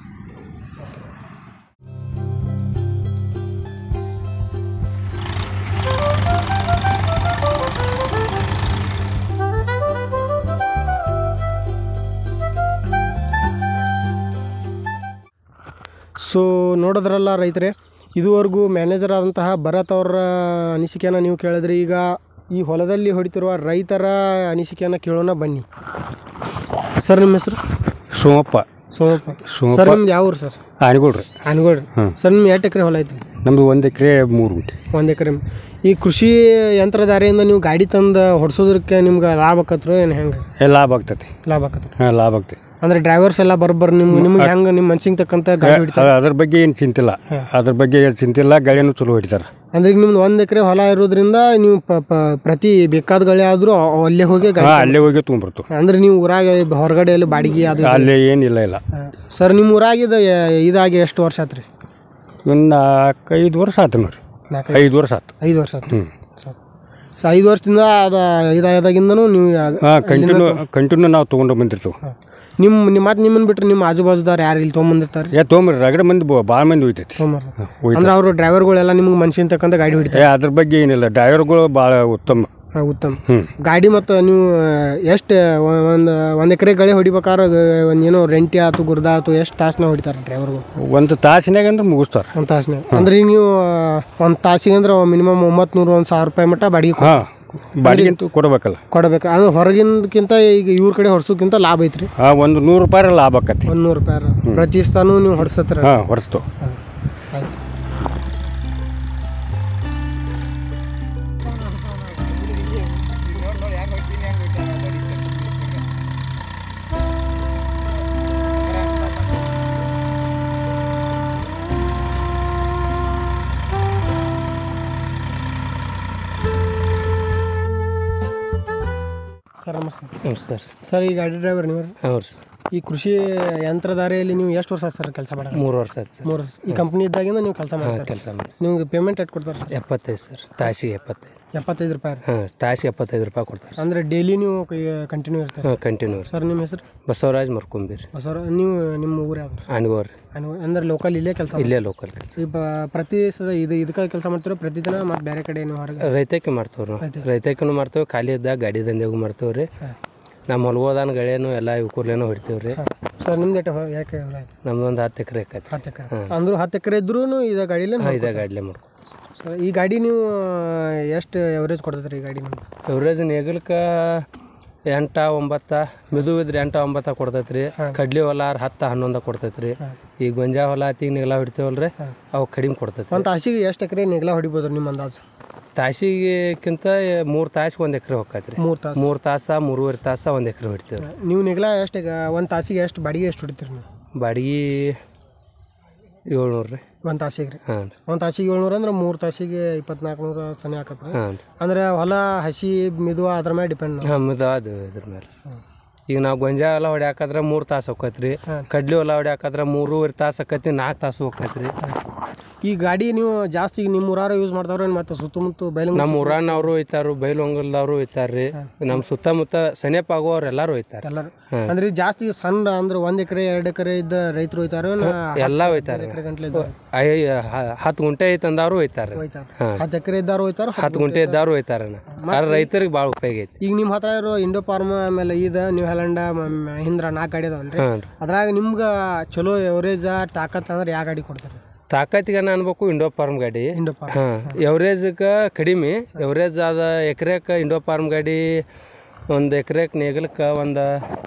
ಸೊ ನೋಡಿದ್ರಲ್ಲ ರೈತರೇ ಇದುವರೆಗೂ ಮ್ಯಾನೇಜರ್ ಆದಂತಹ ಭರತ್ ಅವರ ಅನಿಸಿಕೆಯನ್ನು ನೀವು ಕೇಳಿದ್ರಿ ಈಗ ಈ ಹೊಲದಲ್ಲಿ ಹೊಡಿತಿರುವ ರೈತರ ಅನಿಸಿಕೆಯನ್ನು ಕೇಳೋಣ ಬನ್ನಿ ಸರ್ ನಿಮ್ಮ ಹೆಸರು ಸೋಮಪ್ಪ ಸೋಮಪ್ಪ ಸೋಮಪ್ಪ ಸರ್ ನಿಮ್ದು ಯಾವ ಊರು ಸರ್ ಆನಿಗೋಡ್ರಿ ಅನ್ಗೋಡ್ರಿ ಹ್ಮ್. ಸರ್ ನಿಮ್ಗೆ ಎಷ್ಟು ಎಕರೆ ಹೊಲ ಐತಿ ನಮ್ದು ಒಂದು ಎಕರೆ ಮೂರು ಗುಂಟೆ ಒಂದು ಎಕರೆ ಈ ಕೃಷಿ ಯಂತ್ರಧಾರೆಯಿಂದ ನೀವು ಗಾಡಿ ತಂದು ಹೊಡ್ಸೋದಕ್ಕೆ ನಿಮ್ಗೆ ಲಾಭ ಆಕತ್ರು ಏನು ಹೆಂಗೆ ಏ ಲಾಭ ಆಗ್ತೈತಿ ಲಾಭ ಆಕತ್ರು ಹಾಂ ಲಾಭ ಆಗ್ತೈತಿ ಅಂದ್ರೆ ಡ್ರೈವರ್ಸ್ ಎಲ್ಲ ಬರ್ಬರ್ ನಿಮ್ಗೆ ನಿಮ್ಗೆ ಹೆಂಗೆ ನಿಮ್ಮ ಮನ್ಸಿಗೆ ತಕ್ಕಂತ ಗಾಡಿ ಹೊಡಿತಾರೆ ಅ- ಅದ್ರ ಬಗ್ಗೆ ಏನು ಚಿಂತಿಲ್ಲ ಅದ್ರ ಬಗ್ಗೆ ಏನ್ ಚಿಂತಿಲ್ಲ ಗಾಳಿನೂ ಚಲೋ ಹೊಡಿತಾರೆ ಅಂದ್ರೆ ಈಗ ನಿಮ್ದು ಒಂದು ಎಕರೆ ಹೊಲ ಇರೋದ್ರಿಂದ ನೀವು ಪ- ಪ- ಪ್ರತಿ ಬೇಕಾದ ಗಳೆ ಆದ್ರೂ ಅ- ಅಲ್ಲೇ ಹೋಗಿ ಗಾಡಿ ಹಾಂ ಅಲ್ಲೇ ಹೋಗಿ ತೊಗೊಂಬರ್ತು ಅಂದ್ರೆ ನೀವು ಊರಾಗ ಹೊರಗಡೆ ಎಲ್ಲ ಬಾಡಿಗೆ ಅದು ಅಲ್ಲೇ ಏನಿಲ್ಲ ಇಲ್ಲ ಸರ್ ನಿಮ್ಮ ಊರಾಗಿದ ಇದಾಗಿ ಎಷ್ಟು ವರ್ಷ ಆತ್ರಿ ಒಂದು ನಾಲ್ಕೈದು ವರ್ಷ ಆತು ನೋಡ್ರಿ ನಾಲ್ಕೈದು ಐದು ವರ್ಷ ಆತು ಐದು ವರ್ಷ ಆತ್ರಿ ಹ್ಞೂ ಸೊ ಐದು ವರ್ಷದಿಂದ ಅದು ಇದಾದಾಗಿಂದನೂ ನೀವು ಯಾ- ಹಾಂ ಕಂಟಿನ್ಯೂ ಕಂಟಿನ್ಯೂ ನಾವು ತೊಗೊಂಡು ಬಂದಿರ್ತೀವಿ ನಿಮ್ಮ ನಿಮ್ಮ ಮತ್ತೆ ನಿಮ್ಮನ್ನ ಬಿಟ್ರೆ ನಿಮ್ಮ ಆಜು ಬಾಜುದಾರ ಯಾರು ಇಲ್ಲಿ ತೊಗೊಂಬಂದಿರ್ತಾರೆ ಏ ತೊಗೊಂಬರ್ರಿ ರಗಡೆ ಮಂದಿ ಭಾಳ ಮಂದಿ ಹೋಯ್ತೈತಿ ತೊಗೊಂಬರ್ರಿ ಹೋಯ್ತು ಅಂದ್ರೆ ಅವರು ಡ್ರೈವರ್ಗಳೆಲ್ಲ ನಿಮ್ಗೆ ಮನ್ಸಿನ ತಕ್ಕಂತ ಗಾಡಿ ಹೊಡಿತಾರೆ ಏ ಅದ್ರ ಬಗ್ಗೆ ಏನಿಲ್ಲ ಡ್ರೈವರ್ಗಳು ಭಾಳ ಉತ್ತಮ ಹಾ, ಉತ್ತಮ ಹ್ಞೂ ಗಾಡಿ ಮತ್ತು ನೀವು ಎಷ್ಟು ಒಂದು ಒಂದು ಎಕರೆ ಗಳೆ ಹೊಡಿಬೇಕಾದ್ರೆ ಒಂದು ಏನೋ ರೆಂಟಿ ಆಯ್ತು ಗುರ್ದ ಆಯ್ತು ಎಷ್ಟು ತಾಸನ್ನ ಹೊಡಿತಾರೆ ಡ್ರೈವರ್ಗಳು ಒಂದು ತಾಸಿನಾಗ ಅಂದ್ರೆ ಮುಗಿಸ್ತಾರೆ ಒಂದು ತಾಸನ್ಯಾಗ ಅಂದ್ರೆ ಈಗ ನೀವು ಒಂದು ತಾಸಿಗೆ ಅಂದ್ರೆ ಮಿನಿಮಮ್ ಒಂಬತ್ತು ನೂರು ಒಂದು ಸಾವಿರ ರೂಪಾಯಿ ಮಟ್ಟ ಬಾಡಿಗೆ ಕೊ- ಹಾಂ ಬಾಡಿಗೆಂತೂ ಕೊಡ್ಬೇಕಲ್ಲ ಕೊಡ್ಬೇಕು ಅದು ಹೊರಗಿನಕ್ಕಿಂತ ಈಗ ಇವ್ರ ಕಡೆ ಹೊಡ್ಸೋಕ್ಕಿಂತ ಲಾಭ ಐತ್ರಿ ಹಾಂ ಒಂದು ನೂರು ರೂಪಾಯಿ ಲಾಭ ಆಕತಿ ಒಂದು ನೂರು ರೂಪಾಯಿ ಪ್ರತಿ ಸ್ಥಾನ ನೀವು ಹೊಡ್ಸತ್ರ ಹಾಂ ಹೊರಸ್ತು ಆಯ್ತು ಸರ್ ನಮಸ್ತೆ ಸರ್ ಸರ್ ಈ ಗಾಡಿ ಡ್ರೈವರ್ ನೀವು ಹೌದು ಈ ಕೃಷಿ ಯಂತ್ರಧಾರೆಯಲ್ಲಿ ನೀವು ಎಷ್ಟು ವರ್ಷ ಆಯ್ತು ಸರ್ ಕೆಲಸ ಮಾಡೋದು ಮೂರು ವರ್ಷ ಆಯ್ತು ಸರ್ ಮೂರು ವರ್ಷ ಈ ಕಂಪ್ನಿ ಇದ್ದಾಗಿಂದ ನೀವು ಕೆಲಸ ಮಾಡ್ತಾರೆ ಕೆಲಸ ಮಾಡಿ ನಿಮ್ಗೆ ಪೇಮೆಂಟ್ ಎಷ್ಟು ಕೊಡ್ತಾರೆ ಸರ್ ಎಪ್ಪತ್ತೈದು ಸರ್ ತಾಸಿಗೆ ಎಪ್ಪತ್ತೈದು ಎಪ್ಪತ್ತೈದು ರೂಪಾಯಿ ರೀ. ಹಾಂ ತಾಸಿಗೆ ಎಪ್ಪತ್ತೈದು ರೂಪಾಯಿ ಕೊಡ್ತಾರೆ ಅಂದ್ರೆ ಡೈಲಿ ನೀವು ಕಂಟಿನ್ಯೂ ಇರ್ತಾರೆ ಹಾಂ ಕಂಟಿನ್ಯೂ ಸರ್ ನಿಮ್ಮ ಹೆಸರು ಬಸವರಾಜ್ ಮರ್ಕೊಂಬಿರಿ ಸರ್ ನೀವು ನಿಮ್ಮ ಊರು ಯಾವ್ದು ಆನ್ಗೋರಿ ಅಂದ್ರೆ ಲೋಕಲ್ ಇಲ್ಲೇ ಕೆಲಸ ಇಲ್ಲೇ ಲೋಕಲ್ ಈ ಬ- ಪ್ರತಿ ಸದ ಇದು ಇದಕ್ಕೆ ಕೆಲಸ ಮಾಡ್ತೀರೋ ಪ್ರತಿದಿನ ಮತ್ತು ಬೇರೆ ಕಡೆ ನೀವು ಹೊರಗೆ ರೈತಕ್ಕೆ ಮಾಡ್ತೇವೆ ನಾವು ರೈತಕ್ಕೂ ಮಾಡ್ತೇವೆ ಖಾಲಿ ಇದ್ದಾಗ ಗಾಡಿ ದಂಧೆಗೂ ಮಾಡ್ತೇವೆ ರೀ ನಮ್ಮ ಹೊಲ್ಗೋದಾನ ಗಳೇನು ಎಲ್ಲ ಇವ್ಕೂರ್ಲೇನೋ ಹೊಡಿತೇವೆ ರೀ ಸರ್ ನಿಮ್ದು ಎಷ್ಟು ಹೊ- ಯಾಕೆ ಹೊಲ ಆಯ್ತು ನಮ್ದು ಒಂದು ಹತ್ತು ಎಕರೆ ಆಕೈತಿ ಹತ್ತು ಎಕರೆ ಅಂದ್ರೂ ಹತ್ತು ಎಕರೆ ಇದ್ರೂ ಇದು ಗಾಡಿಲೇ ಹಾಂ ಇದೇ ಗಾಡಿಲೇ ಮಾಡ್ಕೊ ಸರ್ ಈ ಗಾಡಿ ನೀವು ಎಷ್ಟು ಎವರೇಜ್ ಕೊಡ್ತೈತೆ ಈ ಗಾಡಿ ನಿಮ್ಗೆ ಎವ್ರೇಜ್ ನೇಗಲ್ಕ ಎಂಟ ಒಂಬತ್ತ ಮಿದು ಇದ್ರೆ ಎಂಟ ಒಂಬತ್ತ ಕೊಡ್ತೈತೆ ರೀ ಕಡ್ಲಿ ಹೊಲ ಆರ್ ಹತ್ತು ಹನ್ನೊಂದ ಕೊಡ್ತೈತೆ ರೀ ಈ ಗೊಂಜಾ ಹೊಲ ತೀಗ್ ನೆಗಲ ಹೊಡಿತೇವಲ್ರಿ ಅವು ಕಡಿಮೆ ಕೊಡ್ತೈತೆ ಒಂದು ತಾಸಿಗೆ ಎಷ್ಟು ಎಕರೆ ನೆಗ್ಲ ಹೊಡಿಬೋದು ನಿಮ್ಮ ಅಂದಾಜು ತಾಸಿಗೆಕ್ಕಿಂತ ಮೂರು ತಾಸಿಗೆ ಒಂದು ಎಕರೆ ಹೋಗ್ತೈತೆ ರೀ ಮೂರು ತಾಸು ಮೂರು ತಾಸ ಮೂರುವರೆ ತಾಸ ಒಂದು ಎಕರೆ ಹೊಡಿತೇವೆ ನೀವು ನೆಗ್ಲ ಎಷ್ಟು ಒಂದು ತಾಸಿಗೆ ಎಷ್ಟು ಬಾಡಿಗೆ ಎಷ್ಟು ಹೊಡಿತೀರಿ ನೀವು ಬಾಡಿಗೆ ಏಳ್ನೂರು ರೀ ಒಂದು ತಾಸಿಗೆ ರೀ ಹಾಂ ರೀ ಒಂದು ತಾಸಿಗೆ ಏಳ್ನೂರು ಅಂದ್ರೆ ಮೂರು ತಾಸಿಗೆ ಇಪ್ಪತ್ನಾಲ್ಕು ನೂರು ಸನಿ ಹಾಕತ್ತೆ ಹಾಂ ರೀ ಅಂದ್ರೆ ಹೊಲ ಹಸಿ ಮಿದು ಅದ್ರ ಮೇಲೆ ಡಿಪೆಂಡ್ ಹಾಂ ಇದು ಅದು ಇದ್ರ ಮೇಲೆ ಈಗ ನಾವು ಗೊಂಜಾ ಹೊಲ ಹೊಡ್ಯಾಕಂದ್ರೆ ಮೂರು ತಾಸು ಹೋಗ್ತೈತೆ ರೀ ಹಾಂ. ಕಡ್ಲಿ ಹೊಲ ಹೊಡ್ಯಾಕಂದ್ರೆ ಮೂರುವರೆ ತಾಸು ಆಕೈತಿ ನಾಲ್ಕು ತಾಸು ಹೋಗ್ತೈತೆ ರೀ ಈ ಗಾಡಿ ನೀವು ಜಾಸ್ತಿ ಈಗ ನಿಮ್ಮ ಊರಾರ ಯೂಸ್ ಮಾಡ್ತಾವ್ರೆ ಮತ್ತೆ ಸುತ್ತಮುತ್ತ ಬೈಲು ನಮ್ಮ ಊರಾನವರು ಒಯ್ತಾರು ಬೈಲೊಂಗಲ್ದವರು ಒಯ್ತಾರ್ರಿ ನಮ್ಮ ಸುತ್ತಮುತ್ತ ಸನೇಪ ಆಗೋರು ಎಲ್ಲಾರು ಒಯ್ತಾರೆ ಎಲ್ಲರೂ ಅಂದ್ರೆ ಈ ಜಾಸ್ತಿ ಸಣ್ಣ ಅಂದ್ರೆ ಒಂದ್ ಎಕರೆ ಎರಡು ಎಕರೆ ಇದ್ದ ರೈತರು ಹೋಯ್ತಾರ ಎಲ್ಲ ಒಯ್ತಾರೆ ಎಕರೆ ಗಂಟ್ಲೆ ಹತ್ತು ಗುಂಟೆ ಐತಂದವ್ರು ಒಯ್ತಾರೆ ಹೋಯ್ತಾರ ಹಾ. ಹತ್ತು ಎಕರೆ ಇದ್ದಾರು ಹೋಯ್ತಾರ ಹತ್ತು ಗುಂಟೆ ಇದ್ದವ್ರು ಒಯ್ತಾರಣ್ಣ ಆದ್ರೆ ರೈತರಿಗೆ ಭಾಳ ಉಪಯೋಗ ಐತಿ ಈಗ ನಿಮ್ಮ ಹತ್ರ ಇರೋ ಇಂಡೋ ಫಾರ್ಮ್ ಆಮೇಲೆ ಇದ ನ್ಯೂ ಹೆಲಂಡ ಮಹಿಂದ್ರ ನಾಲ್ಕು ಗಾಡಿ ಅದಾವನ್ರಿ ಹಾಂ ಅದ್ರಾಗ ನಿಮ್ಗೆ ಚಲೋ ಎವರೇಜ್ ತಾಕತ್ ಅಂದ್ರೆ ಯಾವ ಗಾಡಿ ಕೊಡ್ತಾರೆ ತಾಕತ್ತಿಗೆ ಅನ್ಬೇಕು ಇಂಡೋ ಫಾರ್ಮ್ ಗಾಡಿ ಇಂಡೋ ಫಾರ್ಮ್ ಹಾಂ ಎವರೇಜ್ಗೆ ಕಡಿಮೆ ಎವರೇಜ್ ಆದ ಎಕರೆಕ್ಕೆ ಇಂಡೋ ಫಾರ್ಮ್ ಗಾಡಿ ಒಂದು ಎಕರೆಗೆ ನೇಗಲಕ್ಕೆ ಒಂದು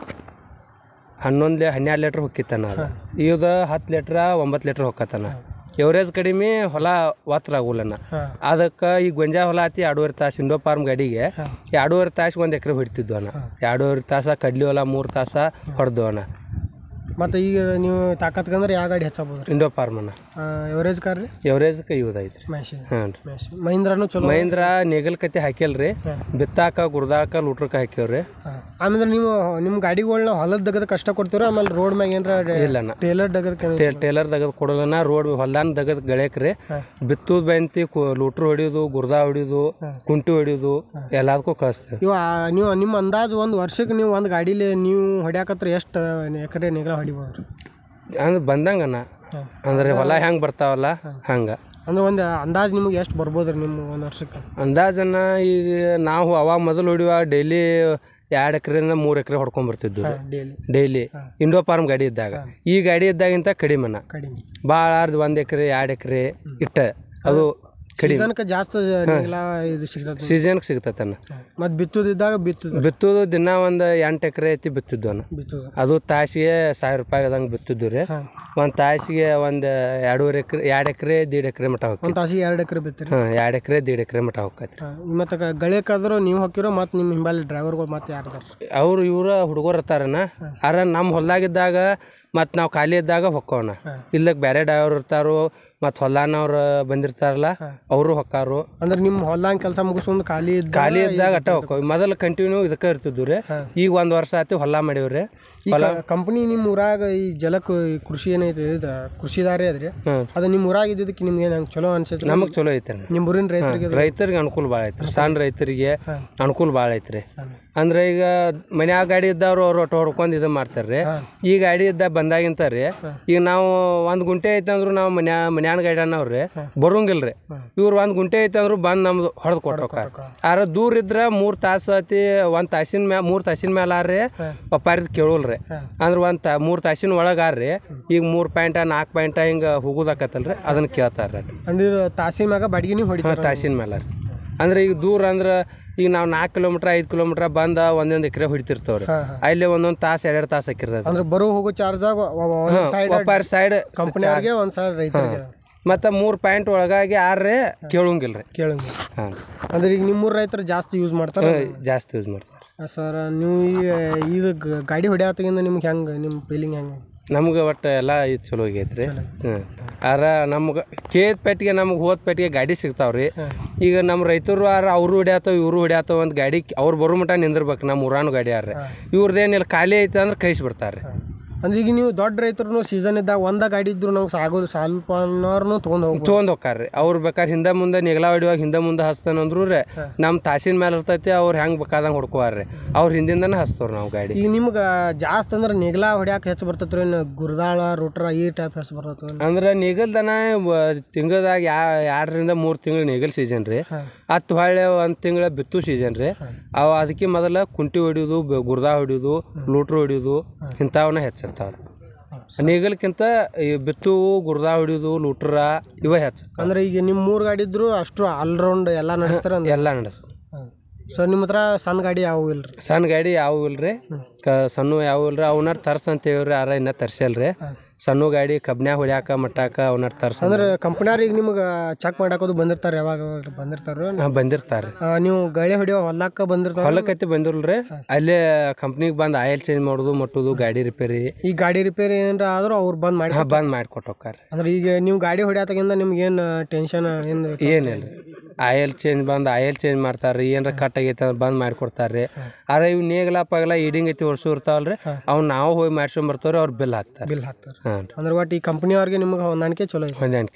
ಹನ್ನೊಂದು ಹನ್ನೆರಡು ಲೀಟ್ರ್ ಹೊಕ್ಕಿತ್ತಾನ ಅದು ಇದು ಹತ್ತು ಲೀಟ್ರ ಒಂಬತ್ತು ಲೀಟ್ರ್ ಹೊಕ್ಕತ್ತಾನ ಎವರೇಜ್ ಕಡಿಮೆ ಹೊಲ ವಾತ್ರ ಆಗುಲ್ಲನ ಹಾಂ ಅದಕ್ಕೆ ಈ ಗೊಂಜಾ ಹೊಲ ಆತಿ ಎರಡೂವರೆ ತಾಸು ಇಂಡೋ ಫಾರ್ಮ್ ಗಾಡಿಗೆ ಎರಡೂವರೆ ತಾಸು ಒಂದು ಎಕರೆ ಹೊಡಿತಿದ್ವು ಅಣ್ಣ ಎರಡೂವರೆ ತಾಸ ಕಡ್ಲಿ ಹೊಲ ಮೂರು ತಾಸ ಹೊಡೆದು ಅಣ್ಣ ಮತ್ತೆ ಈಗ ನೀವು ತಾಕತ್ಕಂದ್ರೆ ಯಾವ ಗಾಡಿ ಹೆಚ್ಚಬಹುದು ಇಂಡೋ ಫಾರ್ಮ್ ಅಣ್ಣ ಎವರೇಜ್ ಕಾರ್ ರೀ ಎವರೇಜ್ಗೆ ಯೂಸ್ ಐತ್ರಿ ಮ್ಯಾಶಿನ್ ಹಾಂ ರೀ ಮ್ಯಾಶಿನ್ ಮಹಿಂದ್ರನು ಚಲೋ ಮಹೇಂದ್ರ ನೇಗಲ್ ಕತ್ತಿ ಹಾಕಿಲ್ರಿ ಬಿತ್ತಾಕ ಗುರ್ದಾಕ ಲೂಟ್ರಕ್ಕೆ ಹಾಕ್ಯವ್ರಿ ಹಾಂ. ಆಮೇಲೆ ನೀವು ನಿಮ್ಮ ಗಾಡಿಗಳ್ನ ಹೊಲದ ದಗದ ಕಷ್ಟ ಕೊಡ್ತೀರ ಆಮೇಲೆ ರೋಡ್ ಮ್ಯಾಗ ಏನಾರ ಇಲ್ಲಣ್ಣ ಟೇಲರ್ ದಗದ ಟೇಲರ್ ದಗದ್ ಕೊಡೋದನ್ನ ರೋಡ್ ಹೊಲ್ದಾನ ದಗದ್ ಗಳೇಕ್ರಿ ಬಿತ್ತುದ್ ಬಂತಿ ಲೂಟ್ರ್ ಹೊಡಿಯೋದು ಗುರ್ದಾ ಹೊಡಿಯೋದು ಕುಂಟಿ ಹೊಡಿಯೋದು ಎಲ್ಲದಕ್ಕೂ ಕಳಿಸ್ತೇವೆ ಇವ ನೀವು ನಿಮ್ಮ ಅಂದಾಜು ಒಂದು ವರ್ಷಕ್ಕೆ ನೀವು ಒಂದು ಗಾಡೀಲಿ ನೀವು ಹೊಡ್ಯಾಕತ್ರ ಎಷ್ಟು ಎಕರೆ ನಿಗಲ ಹೊಡಿಬೋದು ರೀ ಅಂದ್ರೆ ಬಂದಂಗನ ಅಂದ್ರೆ ಹೊಲ ಹೆಂಗ್ ಬರ್ತಾವಲ್ಲ ಹಂಗ ಅಂದ್ರೆ ಒಂದು ಅಂದಾಜು ನಿಮಗೆ ಎಷ್ಟು ಬರ್ಬೋದು ರೀ ನಿಮ್ಮ ಒಂದು ವರ್ಷಕ್ಕೆ ಅಂದಾಜನ್ನ ಈಗ ನಾವು ಅವಾಗ ಮೊದಲು ಹೊಡಿಯುವಾಗ ಡೈಲಿ ಎರಡು ಎಕರೆಯಿಂದ ಮೂರು ಎಕರೆ ಹೊಡ್ಕೊಂಡ್ ಬರ್ತಿದ್ವಿ ಡೈಲಿ ಡೈಲಿ ಇಂಡೋ ಫಾರ್ಮ್ ಗಾಡಿ ಇದ್ದಾಗ ಈ ಗಾಡಿ ಇದ್ದಾಗಿಂತ ಕಡಿಮೆನ ಕಡಿಮೆ ಭಾಳ ಅರ್ಧ ಒಂದು ಎಕರೆ ಎರಡು ಎಕರೆ ಇಟ್ಟ ಅದು ಕಡಿಮೆ ಸೀಸನ್ಕ್ಕೆ ಜಾಸ್ತಿ ನಿಗಲ ಇದು ಸಿಗ್ತದೆ ಸೀಸನ್ಗೆ ಸಿಗ್ತತನ ಮತ್ತು ಬಿತ್ತುದಿದ್ದಾಗ ಬಿತ್ತುದು ಬಿತ್ತುದು ದಿನ ಒಂದು ಎಂಟು ಎಕರೆ ಐತಿ ಬಿತ್ತಿದ್ವು ಅನ್ನ ಬಿತ್ತುದು ಅದು ತಾಸಿಗೆ ಸಾವಿರ ರೂಪಾಯಿ ಅದಂಗೆ ಬಿತ್ತಿದ್ದು ರೀ ಹಾಂ ಒಂದು ತಾಸಿಗೆ ಒಂದು ಎರಡೂವರೆ ಎಕರೆ ಎರಡು ಎಕರೆ ದೀಡ್ ಎಕರೆ ಮಟ್ಟ ಹೋಗ್ತಿ ಒಂದು ತಾಸಿಗೆ ಎರಡು ಎಕರೆ ಬಿತ್ತೀರಿ ಹಾಂ ಎರಡು ಎಕರೆ ದೀಡ್ ಎಕರೆ ಮಟ್ಟ ಹೋಗ್ತೈತಿ ಹಾಂ ಮತ್ತು ಗಳಿಕಾದ್ರೂ ನೀವು ಹಾಕಿರೋ ಮತ್ತು ನಿಮ್ಮ ಹಿಂಬಾಲಿ ಡ್ರೈವರ್ಗಳು ಮತ್ತೆ ಯಾರು ಅದಾರ ಅವ್ರು ಇವ್ರ ಹುಡುಗರು ಇರ್ತಾರನ ಆರ ನಮ್ಮ ಹೊಲ್ದಾಗಿದ್ದಾಗ ಮತ್ತು ನಾವು ಖಾಲಿ ಇದ್ದಾಗ ಹೊಕ್ಕವನ ಇಲ್ಲಕ್ಕೆ ಬೇರೆ ಡ್ರೈವರ್ ಇರ್ತಾರೋ ಮತ್ತು ಹೊಲ್ದಾನವ್ರು ಬಂದಿರ್ತಾರಲ್ಲ ಅವರು ಹೊಕ್ಕಾರು ಅಂದ್ರೆ ನಿಮ್ಮ ಹೊಲ್ದಂಗೆ ಕೆಲಸ ಮುಗಿಸ್ಕೊಂಡು ಖಾಲಿ ಇದ್ದ ಖಾಲಿ ಇದ್ದಾಗ ಅಟ್ಟ ಹೊಕ್ಕವ್ ಮೊದಲು ಕಂಟಿನ್ಯೂ ಇದಕ್ಕೆ ಇರ್ತಿದ್ವು ರೀ ಈಗ ಒಂದು ವರ್ಷ ಆಯ್ತು ಹೊಲ ಮಾಡೀವ್ರಿ ಈಗ ಕಂಪ್ನಿ ನಿಮ್ಮ ಊರಾಗ ಈ ಜಲಕ್ ಈ ಕೃಷಿ ಏನೈತಿ ಇದು ಕೃಷಿದಾರಿ ಅದ್ರಿ ಹ್ಮ್. ಅದು ನಿಮ್ಮ ಊರಾಗ ಇದ್ದಿದ್ದಕ್ಕೆ ನಿಮ್ಗೆ ಏನು ಹಂಗೆ ಚಲೋ ಅನ್ಸೈತಿ ನಮಗೆ ಚಲೋ ಐತೆ ನಿಮ್ಮ ಊರಿನ ರೈತರಿಗೆ ರೈತರಿಗೆ ಅನುಕೂಲ ಭಾಳ ಐತ್ರಿ ಸಣ್ಣ ರೈತರಿಗೆ ಅನುಕೂಲ ಭಾಳ ಐತ್ರಿ ಅಂದ್ರೆ ಈಗ ಮನ್ಯಾಗ ಗಾಡಿ ಇದ್ದವ್ರು ಅವ್ರು ಒಟ್ಟು ಹೊಡ್ಕೊಂಡು ಇದು ಮಾಡ್ತಾರ್ರಿ ಈ ಗಾಡಿ ಇದ್ದ ಬಂದಾಗಿಂತ ರೀ ಈಗ ನಾವು ಒಂದು ಗುಂಟೆ ಐತೆ ಅಂದ್ರು ನಾವು ಮನ್ಯಾ ಮನ್ಯಾನ ಗಾಡಿ ಅನ್ನೋರ್ರಿ ಬರೋಂಗಿಲ್ರಿ ಇವ್ರು ಒಂದು ಗುಂಟೆ ಐತೆ ಅಂದ್ರು ಬಂದು ನಮ್ದು ಹೊಡೆದು ಕೊಟ್ಟೋಕಾರ ಆರ ದೂರ ಇದ್ರ ಮೂರು ತಾಸು ಐತಿ ಒಂದು ತಾಸಿನ ಮ್ಯಾ ಮೂರು ತಾಸಿನ ಮೇಲೆ ಆರ್ರಿ ಒಪ್ಪಾರಿದ್ ಕೇಳೋಲ್ರಿ ಅಂದ್ರೆ ಒಂದು ತಾ ಮೂರು ತಾಸಿನ ಒಳಗೆ ಆರ್ರಿ ಈಗ ಮೂರು ಪಾಯಿಂಟ ನಾಲ್ಕು ಪಾಯಿಂಟ ಹಿಂಗೆ ಹೋಗೋದಾಕತ್ತಲ್ರಿ ಅದನ್ನ ಕೇಳ್ತಾರ್ರಿ ಅಂದ್ರೆ ತಾಸಿ ಮ್ಯಾಗ ಬಾಡಿಗೆ ನೀವು ಹೊಡಿತಾರೆ ತಾಸಿನ ಮೇಲೆ ರೀ ಅಂದ್ರೆ ಈಗ ದೂರ ಅಂದ್ರೆ ಈಗ ನಾವು ನಾಲ್ಕು ಕಿಲೋಮೀಟ್ರ್ ಐದು ಕಿಲೋಮೀಟ್ರ್ ಬಂದ ಒಂದೊಂದು ಎಕರೆ ಹೊಡಿತಿರ್ತೇವ್ರಿ ಹಾಂ ಹಾಂ ಅಲ್ಲಿ ಒಂದೊಂದು ತಾಸು ಎರಡೆರಡು ತಾಸು ಹಾಕಿರ್ತೈತಿ ಅಂದ್ರೆ ಬರೋ ಹೋಗೋ ಚಾರ್ಜಾಗ ಒಂದು ಸೈಡ್ ಒಪ್ಪಾರಿ ಸೈಡ್ ಕಂಪ್ನಿಯವ್ರಿಗೆ ಒಂದು ಸೈಡ್ ರೈತರಿಗೆ ಮತ್ತು ಮೂರು ಪಾಯಿಂಟ್ ಒಳಗಾಗಿ ಆರ್ರೆ ಕೇಳಂಗಿಲ್ಲ ರೀ ಕೇಳಂಗಿ ಹಾಂ ಅಂದ್ರೆ ಈಗ ನಿಮ್ಮೂರ ರೈತರು ಜಾಸ್ತಿ ಯೂಸ್ ಮಾಡ್ತಾರೆ ಜಾಸ್ತಿ ಯೂಸ್ ಮಾಡ್ತಾರೆ ಸರ್ ನೀವು ಈ ಇದು ಗ- ಗಾಡಿ ಹೊಡ್ಯಾತಗಿಂದ ನಿಮ್ಗೆ ಹೆಂಗೆ ನಿಮ್ಮ ಫೀಲಿಂಗ್ ಹೆಂಗೆ ನಮ್ಗೆ ಒಟ್ಟು ಎಲ್ಲ ಇದು ಚಲೋ ಆಗೈತೆ ರೀ ಹ್ಞೂ ಆರ ನಮ್ಗೆ ಕೇದ್ ಪೆಟ್ಟಿಗೆ ನಮ್ಗೆ ಹೋದ ಪೆಟ್ಟಿಗೆ ಗಾಡಿ ಸಿಗ್ತಾವ್ರಿ ಈಗ ನಮ್ಮ ರೈತರು ಆರ ಅವರು ಹೊಡ್ಯಾತವ ಇವರು ಹೊಡ್ಯಾತವ ಒಂದು ಗಾಡಿ ಅವ್ರು ಬರೋ ಮಟ ನಿಂದಿರ್ಬೇಕು ನಮ್ಮ ಊರಾನು ಗಾಡಿ ಆರ್ರಿ ಇವ್ರದ್ದೇನಿಲ್ಲ ಖಾಲಿ ಐತೆ ಅಂದ್ರೆ ಕಳಿಸಿ ಬಿಡ್ತಾರೆ ಅಂದ್ರೆ ಈಗ ನೀವು ದೊಡ್ಡ ರೈತರು ಸೀಸನ್ ಇದ್ದಾಗ ಒಂದ ಗಾಡಿ ಇದ್ರು ನಾವು ಸಾಗೋದು ಸ್ವಲ್ಪ ಅನ್ನೋರ್ನು ತೊಗೊಂಡು ಹೋಗ್ಬೋದು ತೊಗೊಂಡ್ ಹೋಗ್ತಾರ್ರಿ ಅವ್ರು ಬೇಕಾದ್ರೆ ಹಿಂದೆ ಮುಂದೆ ನಿಗಲ ಹೊಡಿವಾಗ ಹಿಂದೆ ಮುಂದೆ ಹಚ್ತಾನ ಅಂದ್ರು ರೀ ನಮ್ಮ ತಾಸಿನ ಮೇಲೆ ಇರ್ತೈತಿ ಅವ್ರು ಹೆಂಗೆ ಬೇಕಾದಂಗೆ ಹೊಡ್ಕೋವಾರ್ರಿ ಅವ್ರ ಹಿಂದಿಂದನೇ ಹಚ್ತವ್ರಿ ನಾವು ಗಾಡಿ ಈಗ ನಿಮ್ಗೆ ಜಾಸ್ತಿ ಅಂದ್ರೆ ನಿಗ್ಲಾ ಹೊಡ್ಯಾಕ ಹೆಚ್ಚು ಬರ್ತೈತ್ರಿ ಏನು ಗುರ್ದಾಳ ರೋಟ್ರ ಈ ಟೈಪ್ ಹೆಚ್ಚು ಬರ್ತೈತೆ ಅಂದ್ರೆ ನಿಗಲ್ದನ ತಿಂಗಳದಾಗ ಯಾ ಎರಡರಿಂದ ಮೂರು ತಿಂಗಳು ನಿಗಲ್ ಸೀಸನ್ ರೀ ಹತ್ತು ಹೊಳ್ಳೆ ಒಂದು ತಿಂಗಳ ಬಿತ್ತು ಸೀಸನ್ ರೀ ಅವು ಅದಕ್ಕೆ ಮೊದಲ ಕುಂಟಿ ಹೊಡಿಯೋದು ಬ- ಗುರ್ದಾ ಹೊಡಿಯೋದು ಲೂಟ್ರು ಹೊಡಿಯೋದು ಇಂಥವನ್ನ ಹೆಚ್ಚಿರ್ತಾವ್ರಿ ನಿಗಲ್ಕಿಂತ ಈ ಬಿತ್ತು ಗುರ್ದಾ ಹೊಡಿಯೋದು ಲೂಟ್ರ ಇವ ಹೆಚ್ಚು ಅಂದ್ರೆ ಈಗ ನಿಮ್ಮ ಮೂರು ಗಾಡಿ ಇದ್ರು ಅಷ್ಟು ಆಲ್ರೌಂಡ್ ಎಲ್ಲ ನಡೆಸ್ತಾರೆ ಅಂದ್ರೆ ಎಲ್ಲ ನಡೆಸ್ತಾರೆ ಸೊ ನಿಮ್ಮ ಹತ್ರ ಸಣ್ಣ ಗಾಡಿ ಯಾವ ಇಲ್ರಿ ಸಣ್ಣ ಗಾಡಿ ಯಾವ ಇಲ್ರಿ ಕ ಸಣ್ಣ ಯಾವ ಇಲ್ರಿ ಅವನಾರ ತರ್ಸ್ ಅಂತ ಹೇಳ್ರಿ ಯಾರ ಇನ್ನ ತರ್ಸಲ್ರಿ ಸಣ್ಣ ಗಾಡಿ ಕಬ್ನ್ಯಾಗ ಹೊಡ್ಯಾಕ ಮಟ್ಟಾಕ ಅವನಾರ ತರ್ಸ ಅಂದ್ರೆ ಕಂಪ್ನಿಯವ್ರು ಈಗ ನಿಮ್ಗೆ ಚೆಕ್ ಮಾಡಾಕೋದು ಬಂದಿರ್ತಾರೆ ಯಾವಾಗ ಯಾವಾಗ ಬಂದಿರ್ತಾರೆ ಬಂದಿರ್ತಾರ್ರಿ ನೀವು ಗಳೆ ಹೊಡಿಯೋ ಹೊಲಕ್ಕ ಬಂದಿರ್ತಾರೆ ಹೊಲಕ್ಕತ್ತಿ ಬಂದಿರಲ್ರಿ ಅಲ್ಲೇ ಕಂಪ್ನಿಗೆ ಬಂದು ಆಯಿಲ್ ಚೇಂಜ್ ಮಾಡೋದು ಮಟ್ಟೋದು ಗಾಡಿ ರಿಪೇರಿ ಈ ಗಾಡಿ ರಿಪೇರಿ ಏನಾರ ಆದ್ರೂ ಅವ್ರು ಬಂದ್ ಮಾಡಿ ಹಾ ಬಂದ್ ಮಾಡಿಕೊಟ್ಟು ಹೋಗ್ತಾರೆ ಅಂದ್ರೆ ಈಗ ನೀವು ಗಾಡಿ ಹೊಡ್ಯಾತಗಿಂದ ನಿಮ್ಗೆ ಏನು ಟೆನ್ಷನ್ ಏನು ಏನಿಲ್ಲ ಆಯಿಲ್ ಚೇಂಜ್ ಬಂದು ಆಯಿಲ್ ಚೇಂಜ್ ಮಾಡ್ತಾರ್ರಿ ಏನಾರ ಕಟ್ ಆಗೈತೆ ಅಂದ್ರೆ ಬಂದ್ ಮಾಡ್ಕೊಡ್ತಾರ್ರಿ ಆದ್ರೆ ಇವು ನೇಗಲ ಪಗಲ ಈಡಿಂಗ್ ಐತಿ ವರ್ಷ ಇರ್ತಾವಲ್ರಿ ಅವ್ನು ನಾವು ಹೋಗಿ ಮಾಡ್ಸ್ಕೊಂಡ್ ಬರ್ತಾವ್ರಿ ಅವ್ರು ಬಿಲ್ ಹಾಕ್ತಾರೆ ಬಿಲ್ ಹಾಕ್ತಾರೆ ಹಾಂ ಅಂದ್ರೆ ಒಟ್ಟು ಈ ಕಂಪ್ನಿಯವ್ರಿಗೆ ನಿಮ್ಗೆ ಹೊಂದಾಣಿಕೆ ಚಲೋ ಐತೆ ಹೊಂದಾಣಿಕೆ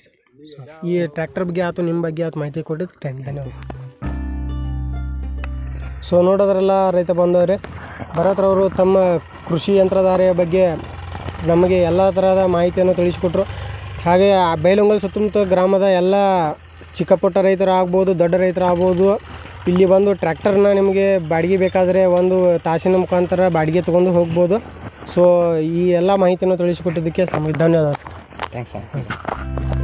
ಈ ಟ್ರ್ಯಾಕ್ಟರ್ ಬಗ್ಗೆ ಆಯ್ತು ನಿಮ್ಮ ಬಗ್ಗೆ ಆಯ್ತು ಮಾಹಿತಿ ಕೊಟ್ಟಿದ್ದು ಥ್ಯಾಂಕ್ ಧನ್ಯವಾದ ಸೊ ನೋಡೋದ್ರಲ್ಲ ರೈತ ಬಂದವರೇ ಭರತ್ರವರು ತಮ್ಮ ಕೃಷಿ ಯಂತ್ರಧಾರೆಯ ಬಗ್ಗೆ ನಮಗೆ ಎಲ್ಲ ತರಹದ ಮಾಹಿತಿಯನ್ನು ತಿಳಿಸಿಕೊಟ್ರು ಹಾಗೆ ಆ ಬೈಲೊಂಗಲ್ ಸುತ್ತಮುತ್ತ ಗ್ರಾಮದ ಎಲ್ಲ ಚಿಕ್ಕ ಪುಟ್ಟ ರೈತರು ಆಗ್ಬೋದು ದೊಡ್ಡ ರೈತರು ಆಗ್ಬೋದು ಇಲ್ಲಿ ಬಂದು ಟ್ರ್ಯಾಕ್ಟರ್ನ ನಿಮಗೆ ಬಾಡಿಗೆ ಬೇಕಾದರೆ ಒಂದು ತಾಸಿನ ಮುಖಾಂತರ ಬಾಡಿಗೆ ತೊಗೊಂಡು ಹೋಗ್ಬೋದು ಸೊ ಈ ಎಲ್ಲ ಮಾಹಿತಿಯನ್ನು ತಿಳಿಸಿಕೊಟ್ಟಿದ್ದಕ್ಕೆ ನಮಗೆ ಧನ್ಯವಾದ ಸರ್ ಥ್ಯಾಂಕ್ಸ್